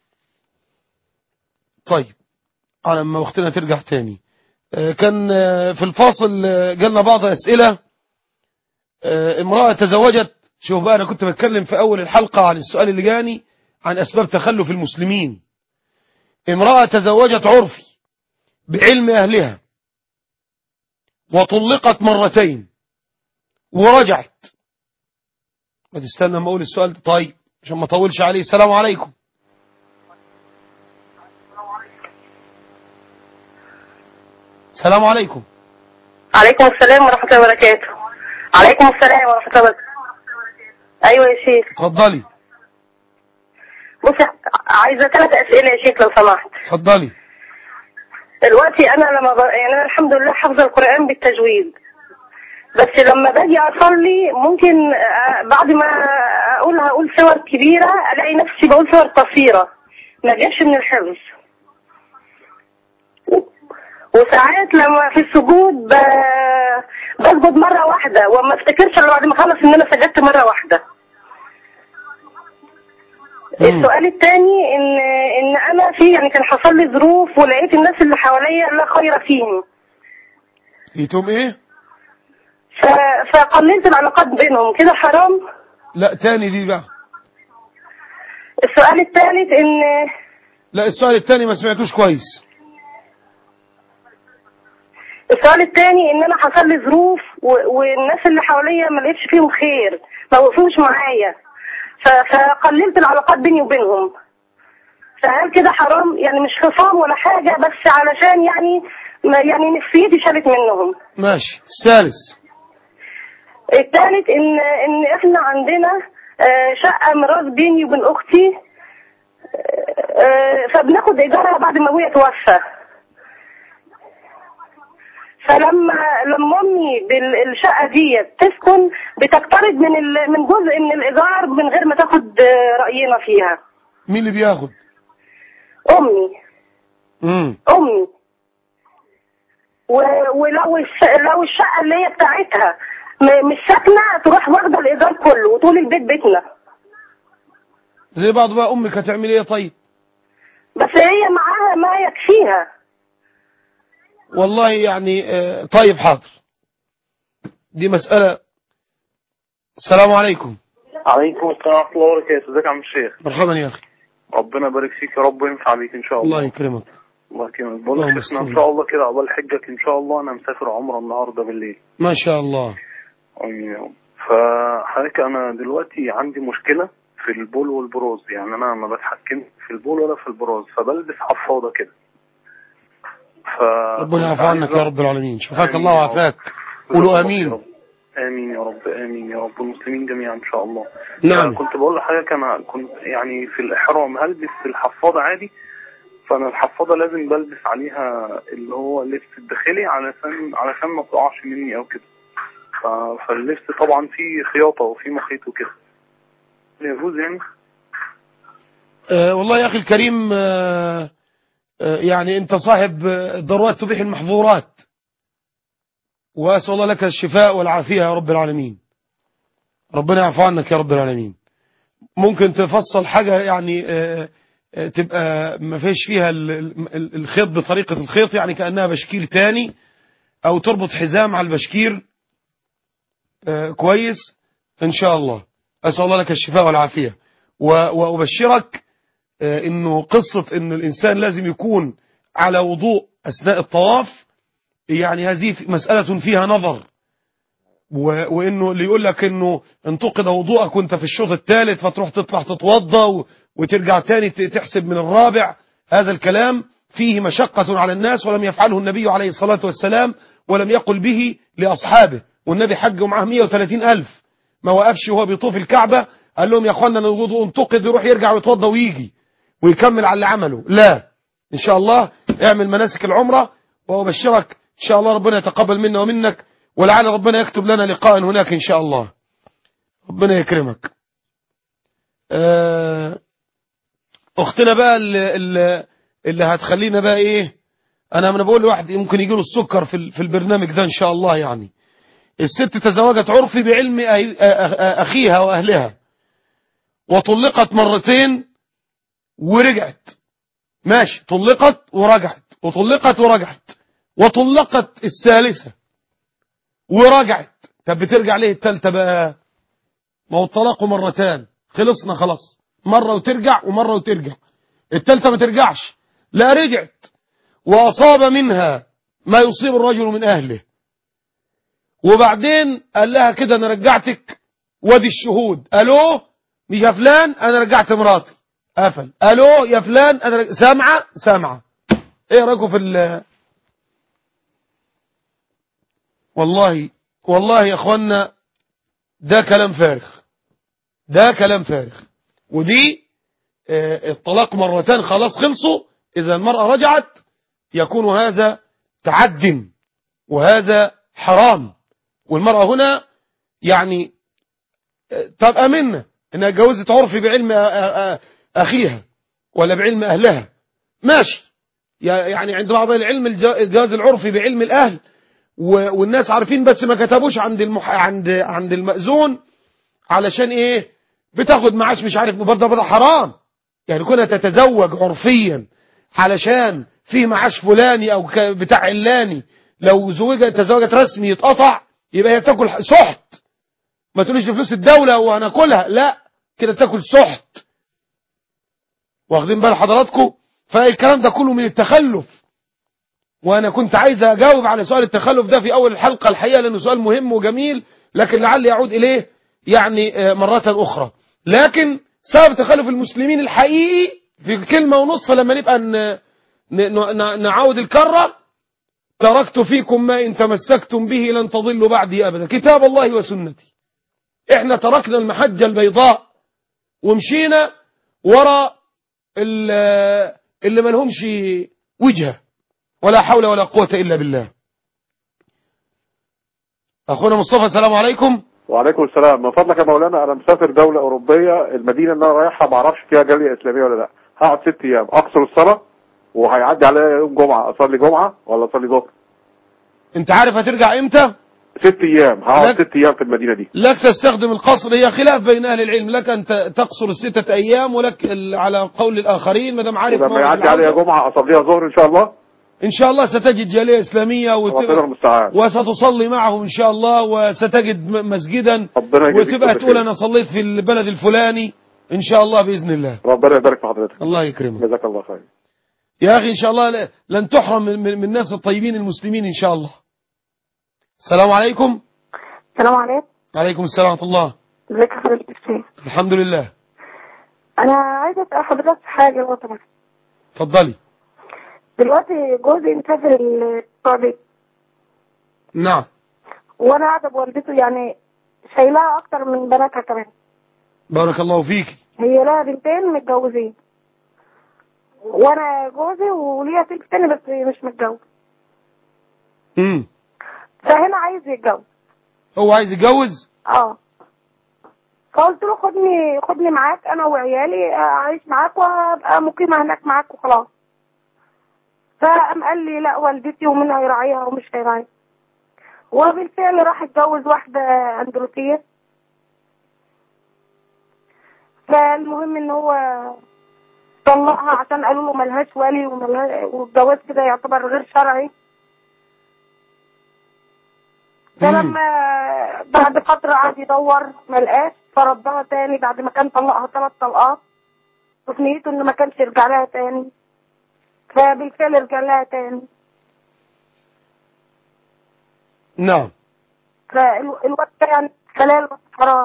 طيب على ما وقتنا ترجع تاني آه، كان آه، في الفاصل آه، جالنا بعض أسئلة آه، امرأة تزوجت شوف بقى أنا كنت بتكلم في أول الحلقة عن السؤال اللي جاني عن أسباب تخلف المسلمين امرأة تزوجت عرفي بعلم أهلها وطلقت مرتين ورجعت ما تستنى ما أقول السؤال ده. طيب عشان ما اطولش عليه السلام عليكم السلام عليكم عليكم السلام ورحمة الله وبركاته عليكم السلام ورحمة الله وبركاته أيوة يا شيخ اتفضلي بصي عايزة ثلاث أسئلة يا شيخ لو سمحت اتفضلي دلوقتي أنا لما ب... يعني أنا الحمد لله حافظة القرآن بالتجويد بس لما باجي أصلي ممكن آه، بعد ما اقول هقول صور كبيره الاقي نفسي بقول صور قصيره ما جابش من الحفظ وساعات لما في السجود ب... بسجد مره واحده وما افتكرش الا بعد ما اخلص ان انا سجدت مره واحده السؤال الثاني ان ان انا في يعني كان حصل لي ظروف ولقيت الناس اللي حواليا لا خير فيهم لقيتهم ايه ف... فقللت العلاقات بينهم كده حرام لا تاني دي بقى السؤال الثالث ان لا السؤال التاني ما سمعتوش كويس السؤال الثاني ان انا حصل لي ظروف و... والناس اللي حواليا ما لقيتش فيهم خير ما وقفوش معايا ف... فقللت العلاقات بيني وبينهم فهل كده حرام يعني مش خصام ولا حاجة بس علشان يعني ما يعني نفسيتي شالت منهم ماشي الثالث الثالث ان ان احنا عندنا آه، شقة ميراث بيني وبين اختي آه، فبناخد ايجارها بعد ما ابويا توفى فلما لما امي بالشقه ديت تسكن بتقترض من ال- من جزء من الايجار من غير ما تاخد آه، راينا فيها مين اللي بياخد امي امم امي و- ولو الش... لو الشقه اللي هي بتاعتها م- مش ساكنه تروح واخده الايجار كله وتقول البيت بيتنا زي بعض بقى امك هتعمل ايه طيب بس هي معاها ما يكفيها والله يعني آه، طيب حاضر دي مسألة السلام عليكم عليكم السلام ورحمة الله وبركاته ازيك يا عم الشيخ مرحبا يا أخي ربنا يبارك فيك يا رب وينفع بيك ان شاء الله الله يكرمك الله يكرمك بقول اللهم لك شيخنا ان استر. شاء الله كده عقبال حجك ان شاء الله انا مسافر عمره النهارده بالليل ما شاء الله أيوة. فحضرتك انا دلوقتي عندي مشكلة في البول والبروز يعني انا ما بتحكمش في البول ولا في البروز فبلبس حفاضة كده ف ربنا يعفو عنك يا رب العالمين شفاك آمين الله يا رب. وعافاك قولوا امين امين يا رب امين يا رب المسلمين جميعا ان شاء الله نعم. كنت بقول لحضرتك انا كنت يعني في الاحرام هلبس الحفاضه عادي فانا الحفاضه لازم بلبس عليها اللي هو اللبس الداخلي علشان علشان ما تقعش مني او كده ف- فاللبس طبعا فيه خياطه وفيه مخيط وكده يجوز يعني آه والله يا أخي الكريم آه آه يعني أنت صاحب آه، ضرورات تبيح المحظورات وأسأل الله لك الشفاء والعافية يا رب العالمين ربنا يعفو عنك يا رب العالمين ممكن تفصل حاجة يعني آه، آه، تبقى ما فيش فيها ال- ال- الخيط بطريقة الخيط يعني كأنها بشكير تاني أو تربط حزام على البشكير آه، كويس إن شاء الله أسأل الله لك الشفاء والعافية و- وأبشرك آه، إنه قصة إن الإنسان لازم يكون على وضوء أثناء الطواف يعني هذه مسألة فيها نظر و- وانه اللي يقول لك انه انتقد وضوءك وانت في الشوط الثالث فتروح تطلع تتوضا و- وترجع تاني ت- تحسب من الرابع هذا الكلام فيه مشقة على الناس ولم يفعله النبي عليه الصلاة والسلام ولم يقل به لأصحابه والنبي حج معاه 130 ألف ما وقفش وهو بيطوف الكعبة قال لهم يا اخوانا الوضوء انتقد يروح يرجع ويتوضا ويجي ويكمل على اللي عمله لا ان شاء الله اعمل مناسك العمرة وابشرك ان شاء الله ربنا يتقبل منا ومنك ولعل ربنا يكتب لنا لقاء هناك ان شاء الله ربنا يكرمك آه، اختنا بقى اللي, اللي, اللي هتخلينا بقى ايه انا من بقول لواحد ممكن يجيله السكر في ال- في البرنامج ده ان شاء الله يعني الست تزوجت عرفي بعلم أي- أ- أ- اخيها واهلها وطلقت مرتين ورجعت ماشي طلقت ورجعت وطلقت ورجعت وطلقت الثالثة ورجعت طب بترجع ليه الثالثة بقى ما هو الطلاق مرتان خلصنا خلاص مرة وترجع ومرة وترجع الثالثة ما ترجعش لا رجعت وأصاب منها ما يصيب الرجل من أهله وبعدين قال لها كده أنا رجعتك وادي الشهود ألو يا فلان أنا رجعت مراتي قفل ألو يا فلان أنا رج... سامعة سامعة إيه رأيكم في ال والله والله يا أخوانا ده كلام فارغ ده كلام فارغ ودي آه، الطلاق مرتان خلاص خلصوا إذا المرأة رجعت يكون هذا تعد وهذا حرام والمرأة هنا يعني آه، تبقى منا انها اتجوزت عرفي بعلم أ- أ- أ- اخيها ولا بعلم اهلها ماشي يا- يعني عند بعض العلم الج- الجواز العرفي بعلم الاهل و- والناس عارفين بس ما كتبوش عند المح... عند عند المأذون علشان ايه بتاخد معاش مش عارف برضه برضه حرام يعني كونها تتزوج عرفيا علشان فيه معاش فلاني او ك- بتاع علاني لو زوجت تزوجت رسمي يتقطع يبقى هي بتاكل ح- سحت ما تقوليش دي فلوس الدولة وهناكلها لا كده تاكل سحت واخدين بال حضراتكم فالكلام ده كله من التخلف وانا كنت عايز اجاوب على سؤال التخلف ده في اول الحلقة الحقيقة لانه سؤال مهم وجميل لكن لعلي اعود اليه يعني آه، مرة اخرى لكن سبب تخلف المسلمين الحقيقي في كلمة ونص لما نبقى ن- ن- ن- نعاود الكرة تركت فيكم ما إن تمسكتم به لن تضلوا بعدي أبدا كتاب الله وسنتي إحنا تركنا المحجة البيضاء ومشينا وراء ال- اللي ما لهمش وجهة ولا حول ولا قوة إلا بالله أخونا مصطفى السلام عليكم وعليكم السلام من فضلك يا مولانا انا مسافر دولة اوروبية المدينة اللي انا رايحها ما اعرفش فيها جالية اسلامية ولا لا هقعد ست ايام اقصر الصلاة وهيعدي عليا يوم جمعة اصلي جمعة ولا اصلي ظهر أنت عارف هترجع إمتى ست ايام هقعد ست ايام في المدينة دي لك تستخدم القصر هي خلاف بين أهل العلم لك أن ت- تقصر الستة أيام ولك ال- على قول الآخرين ما دام عارف ولما موعد يعدي العودة. عليا جمعة اصليها ظهر ان شاء الله إن شاء الله ستجد جالية إسلامية وت... ربنا المستعان وستصلي معهم إن شاء الله وستجد م- مسجدا ربنا يجزيك وتبقى كل تقول خير. أنا صليت في البلد الفلاني إن شاء الله بإذن الله ربنا يبارك في حضرتك الله يكرمك جزاك الله خير يا أخي إن شاء الله ل- لن تحرم من, من, من الناس الطيبين المسلمين إن شاء الله السلام عليكم السلام عليكم عليكم السلام ورحمة الله ازيك يا حضرتك الشيخ الحمد لله انا عايزه اسال حضرتك في حاجه لو سمحت اتفضلي دلوقتي جوزي مسافر السعوديه نعم وانا قاعده بوالدته يعني شايلاها اكتر من بناتها كمان بارك الله فيك هي لها بنتين متجوزين وانا جوزي وليها سلك تاني بس مش متجوز امم فهنا عايز يتجوز هو عايز يتجوز اه فقلت له خدني خدني معاك انا وعيالي اعيش معاك وابقى مقيمه هناك معاك وخلاص فقام قال لي لا والدتي ومين هيراعيها ومش هيراعيها وبالفعل راح اتجوز واحده اندلسيه فالمهم ان هو طلقها عشان قالوا له ملهاش ولي وملها- والجواز كده يعتبر غير شرعي فلما بعد فترة قعد يدور ملقاش فردها تاني بعد ما كان طلقها ثلاث طلقات وفي نيته انه ما كانش يرجع لها تاني فبالفعل رجع لها تاني نعم فالوقت يعني حلال وحرام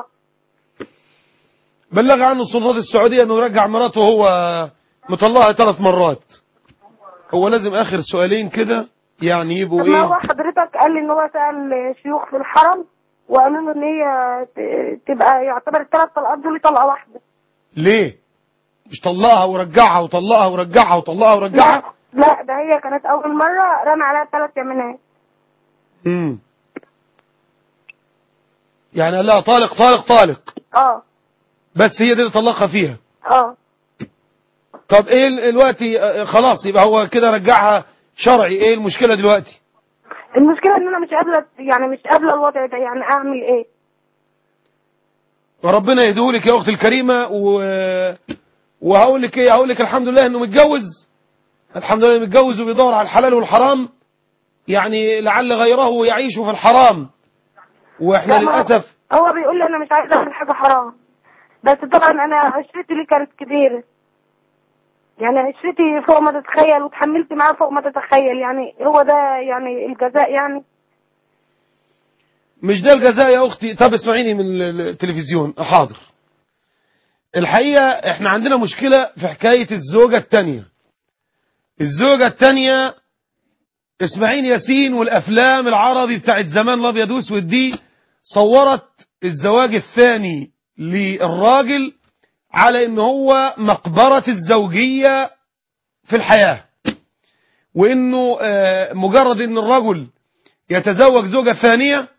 بلغ عنه السلطات السعودية انه يرجع مراته وهو مطلقها ثلاث مرات هو لازم اخر سؤالين كده يعني يبقوا طب ما هو ايه حضرتك قال لي ان هو سأل شيوخ في الحرم وقالوا له ان هي ت- تبقى يعتبر الثلاث طلقات دول طلقة واحدة ليه مش طلقها ورجعها وطلقها ورجعها وطلقها ورجعها لا ده هي كانت اول مرة رمى عليها ثلاث يمينات امم يعني قال لها طالق طالق طالق اه بس هي دي اللي طلقها فيها اه طب ايه ال- دلوقتي آه، خلاص يبقى هو كده رجعها شرعي ايه المشكلة دلوقتي المشكلة ان انا مش قابلة يعني مش قابلة الوضع ده يعني اعمل ايه وربنا يهديهولك يا اختي الكريمة و... وهقول لك ايه هقول لك الحمد لله انه متجوز الحمد لله متجوز وبيدور على الحلال والحرام يعني لعل غيره يعيش في الحرام واحنا لا، ما هو- للاسف هو بيقول لي انا مش عايز اعمل حاجة حرام بس طبعا انا عشرتي ليه كانت كبيرة يعني عشرتي فوق ما تتخيل وتحملت معاه فوق ما تتخيل يعني هو ده يعني الجزاء يعني مش ده الجزاء يا اختي طب اسمعيني من ال- التلفزيون حاضر الحقيقة احنا عندنا مشكلة في حكاية الزوجة التانية الزوجة التانية اسماعيل ياسين والافلام العربي بتاعت زمان الابيض واسود دي صورت الزواج الثاني للراجل على ان هو مقبرة الزوجية في الحياة وانه آه، مجرد ان الرجل يتزوج زوجة ثانية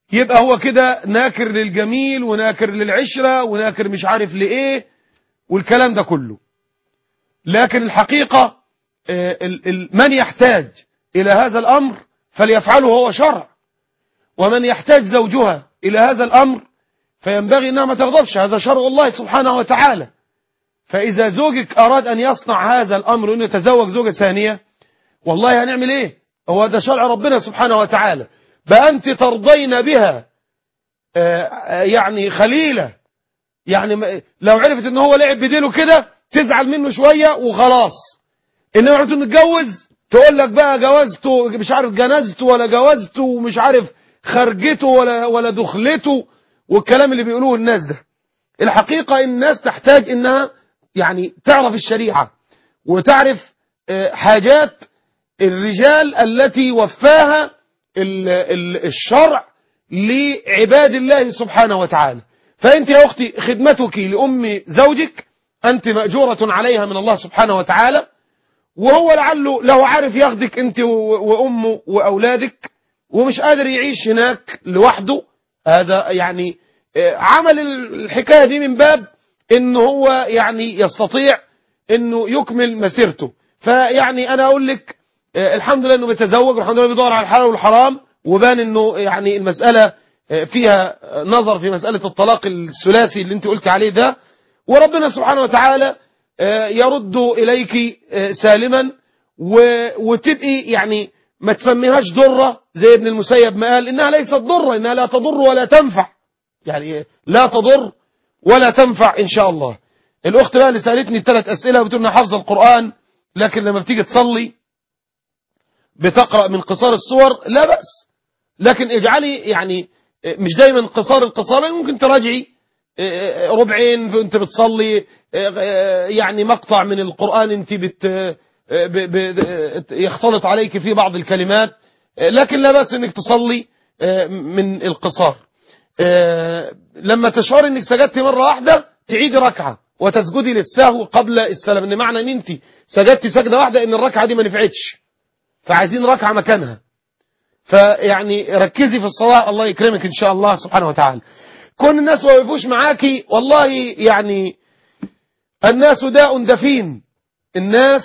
يبقى هو كده ناكر للجميل وناكر للعشرة وناكر مش عارف لإيه والكلام ده كله لكن الحقيقة آه، ال- ال- من يحتاج إلى هذا الأمر فليفعله هو شرع ومن يحتاج زوجها إلى هذا الأمر فينبغي أنها ما تغضبش هذا شرع الله سبحانه وتعالى فإذا زوجك أراد أن يصنع هذا الأمر وأنه يتزوج زوجة ثانية والله هنعمل إيه هو ده شرع ربنا سبحانه وتعالى بقى أنت ترضين بها آه، آه، يعني خليلة يعني ما- لو عرفت ان هو لعب بديله كده تزعل منه شوية وخلاص انما عرفت انه اتجوز تقول لك بقى جوازته مش عارف جنازته ولا جوازته ومش عارف خرجته ولا ولا دخلته والكلام اللي بيقولوه الناس ده الحقيقة إن الناس تحتاج انها يعني تعرف الشريعة وتعرف آه، حاجات الرجال التي وفاها ال- ال- الشرع لعباد الله سبحانه وتعالى فأنت يا أختي خدمتك لأم زوجك أنت مأجورة عليها من الله سبحانه وتعالى وهو لعله لو عارف ياخدك أنت و- وأمه وأولادك ومش قادر يعيش هناك لوحده هذا يعني آه، عمل الحكاية دي من باب ان هو يعني يستطيع انه يكمل مسيرته فيعني انا اقول لك آه، الحمد لله انه بيتزوج والحمد لله بيدور على الحلال والحرام وبان انه يعني المسألة آه، فيها نظر في مسألة الطلاق الثلاثي اللي انت قلت عليه ده وربنا سبحانه وتعالى آه، يرد اليك آه، سالما و- وتبقي يعني ما تسميهاش ضرة زي ابن المسيب ما قال انها ليست ضرة انها لا تضر ولا تنفع يعني لا تضر ولا تنفع ان شاء الله الاخت بقى اللي سالتني ثلاث اسئله بتقول انها حافظه القران لكن لما بتيجي تصلي بتقرا من قصار السور لا باس لكن اجعلي يعني مش دايما قصار القصار يعني ممكن تراجعي ربعين وانت بتصلي يعني مقطع من القران انت بت ب- ب- يختلط عليك في بعض الكلمات لكن لا باس انك تصلي من القصار آه، لما تشعر انك سجدت مرة واحدة تعيدي ركعة وتسجدي للسهو قبل السلام ان معنى ان انت سجدتي سجدة واحدة ان الركعة دي ما نفعتش فعايزين ركعة مكانها فيعني ركزي في الصلاة الله يكرمك ان شاء الله سبحانه وتعالى كون الناس ما يقفوش معاكي والله يعني الناس داء دفين الناس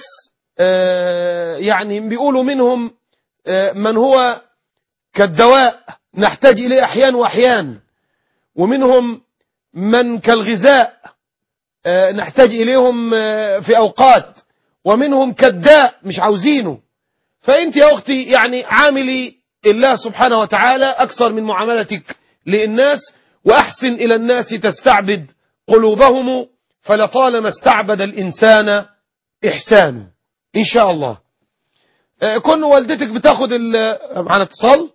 آه، يعني بيقولوا منهم آه، من هو كالدواء نحتاج إليه أحيان وأحيان ومنهم من كالغذاء آه، نحتاج إليهم آه، في أوقات ومنهم كالداء مش عاوزينه فأنت يا أختي يعني عاملي الله سبحانه وتعالى أكثر من معاملتك للناس وأحسن إلى الناس تستعبد قلوبهم فلطالما استعبد الإنسان إحسانه إن شاء الله آه، كن والدتك بتاخد ال- معنا اتصال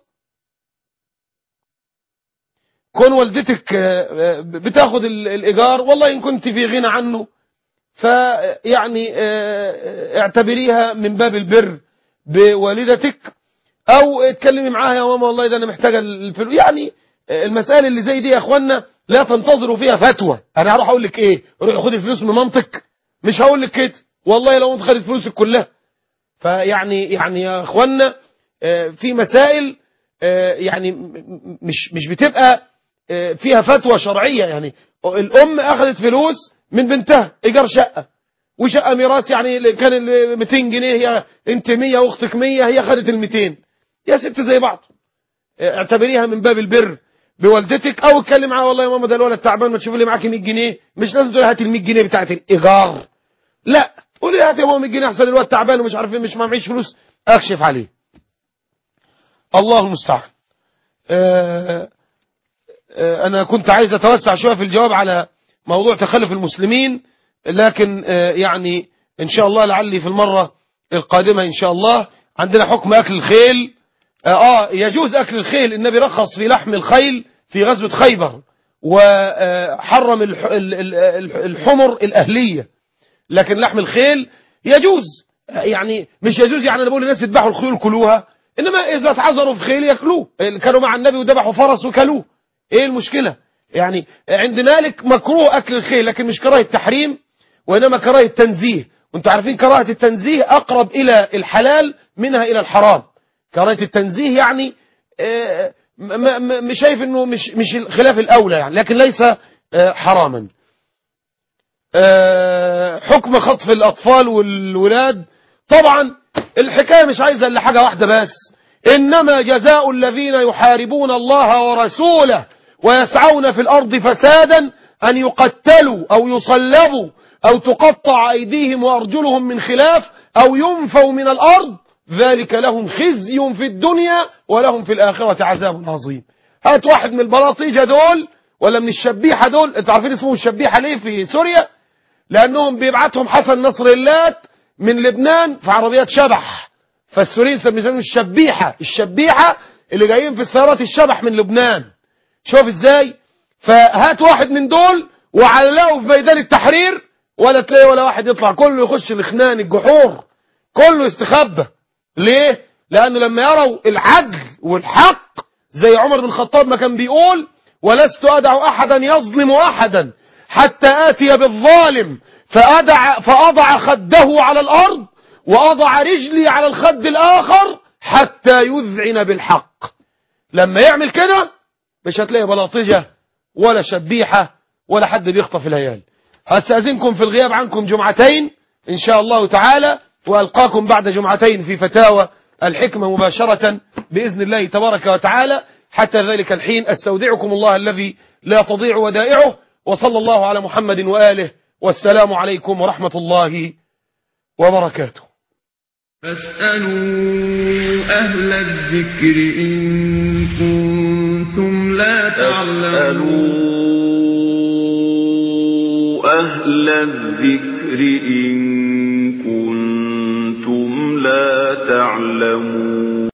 كون والدتك آه، آه، بتاخد ال- الإيجار والله إن كنت في غنى عنه فيعني آه، اعتبريها من باب البر بوالدتك أو اتكلمي معاها يا ماما والله ده أنا محتاجة الفلوس يعني آه، المسائل اللي زي دي يا أخوانا لا تنتظروا فيها فتوى أنا هروح أقول لك إيه روح خدي الفلوس من مامتك مش هقول لك كده والله لو أنت خدت فلوسك كلها فيعني يعني يا اخوانا آه، في مسائل آه، يعني م- م- مش مش بتبقى آه، فيها فتوى شرعية يعني الأم أخذت فلوس من بنتها إيجار شقة وشقة ميراث يعني اللي كان ال 200 جنيه هي أنت 100 وأختك 100 هي خدت ال 200 يا ست زي بعض آه، اعتبريها من باب البر بوالدتك أو اتكلم معاها والله يا ماما ده الولد تعبان ما تشوف لي معاك 100 جنيه مش لازم تقول هات ال 100 جنيه بتاعت الإيجار لا قولي لي هات يا ماما 100 جنيه احسن الواد تعبان ومش عارف ايه مش ما معيش فلوس اكشف عليه الله المستعان آه، آه، انا كنت عايز اتوسع شويه في الجواب على موضوع تخلف المسلمين لكن آه، يعني ان شاء الله لعلي في المره القادمه ان شاء الله عندنا حكم اكل الخيل اه آه، يجوز اكل الخيل النبي رخص في لحم الخيل في غزوه خيبر وحرم الح- ال- ال- ال- الحمر الاهليه لكن لحم الخيل يجوز يعني مش يجوز يعني انا بقول للناس يذبحوا الخيول كلوها انما اذا اتعذروا في خيل ياكلوه كانوا مع النبي وذبحوا فرس وكلوه ايه المشكله يعني عند مالك مكروه اكل الخيل لكن مش كراهه تحريم وانما كراهه تنزيه وانتوا عارفين كراهه التنزيه اقرب الى الحلال منها الى الحرام كراهه التنزيه يعني آه، م- م- مش شايف انه مش مش الخلاف الاولى يعني لكن ليس آه، حراما آه، حكم خطف الاطفال والولاد طبعا الحكايه مش عايزه الا حاجه واحده بس انما جزاء الذين يحاربون الله ورسوله ويسعون في الارض فسادا ان يقتلوا او يصلبوا او تقطع ايديهم وارجلهم من خلاف او ينفوا من الارض ذلك لهم خزي في الدنيا ولهم في الاخره عذاب عظيم هات واحد من البلاطيجه دول ولا من الشبيحه دول انتوا عارفين اسمه الشبيحه ليه في سوريا لانهم بيبعتهم حسن نصر اللات من لبنان في عربيات شبح فالسوريين يسمونهم الشبيحه الشبيحه اللي جايين في السيارات الشبح من لبنان شوف ازاي فهات واحد من دول وعلقه في ميدان التحرير ولا تلاقي ولا واحد يطلع كله يخش الخنان الجحور كله يستخبى ليه لانه لما يروا العدل والحق زي عمر بن الخطاب ما كان بيقول ولست ادع احدا يظلم احدا حتى اتي بالظالم فأدع فأضع خده على الأرض وأضع رجلي على الخد الآخر حتى يذعن بالحق لما يعمل كده مش هتلاقي بلاطجة ولا شبيحة ولا حد بيخطف العيال هستأذنكم في الغياب عنكم جمعتين إن شاء الله تعالى وألقاكم بعد جمعتين في فتاوى الحكمة مباشرة بإذن الله تبارك وتعالى حتى ذلك الحين أستودعكم الله الذي لا تضيع ودائعه وصلى الله على محمد وآله والسلام عليكم ورحمة الله وبركاته فاسألوا أهل الذكر إن كنتم لا تعلمون أهل الذكر إن كنتم لا تعلمون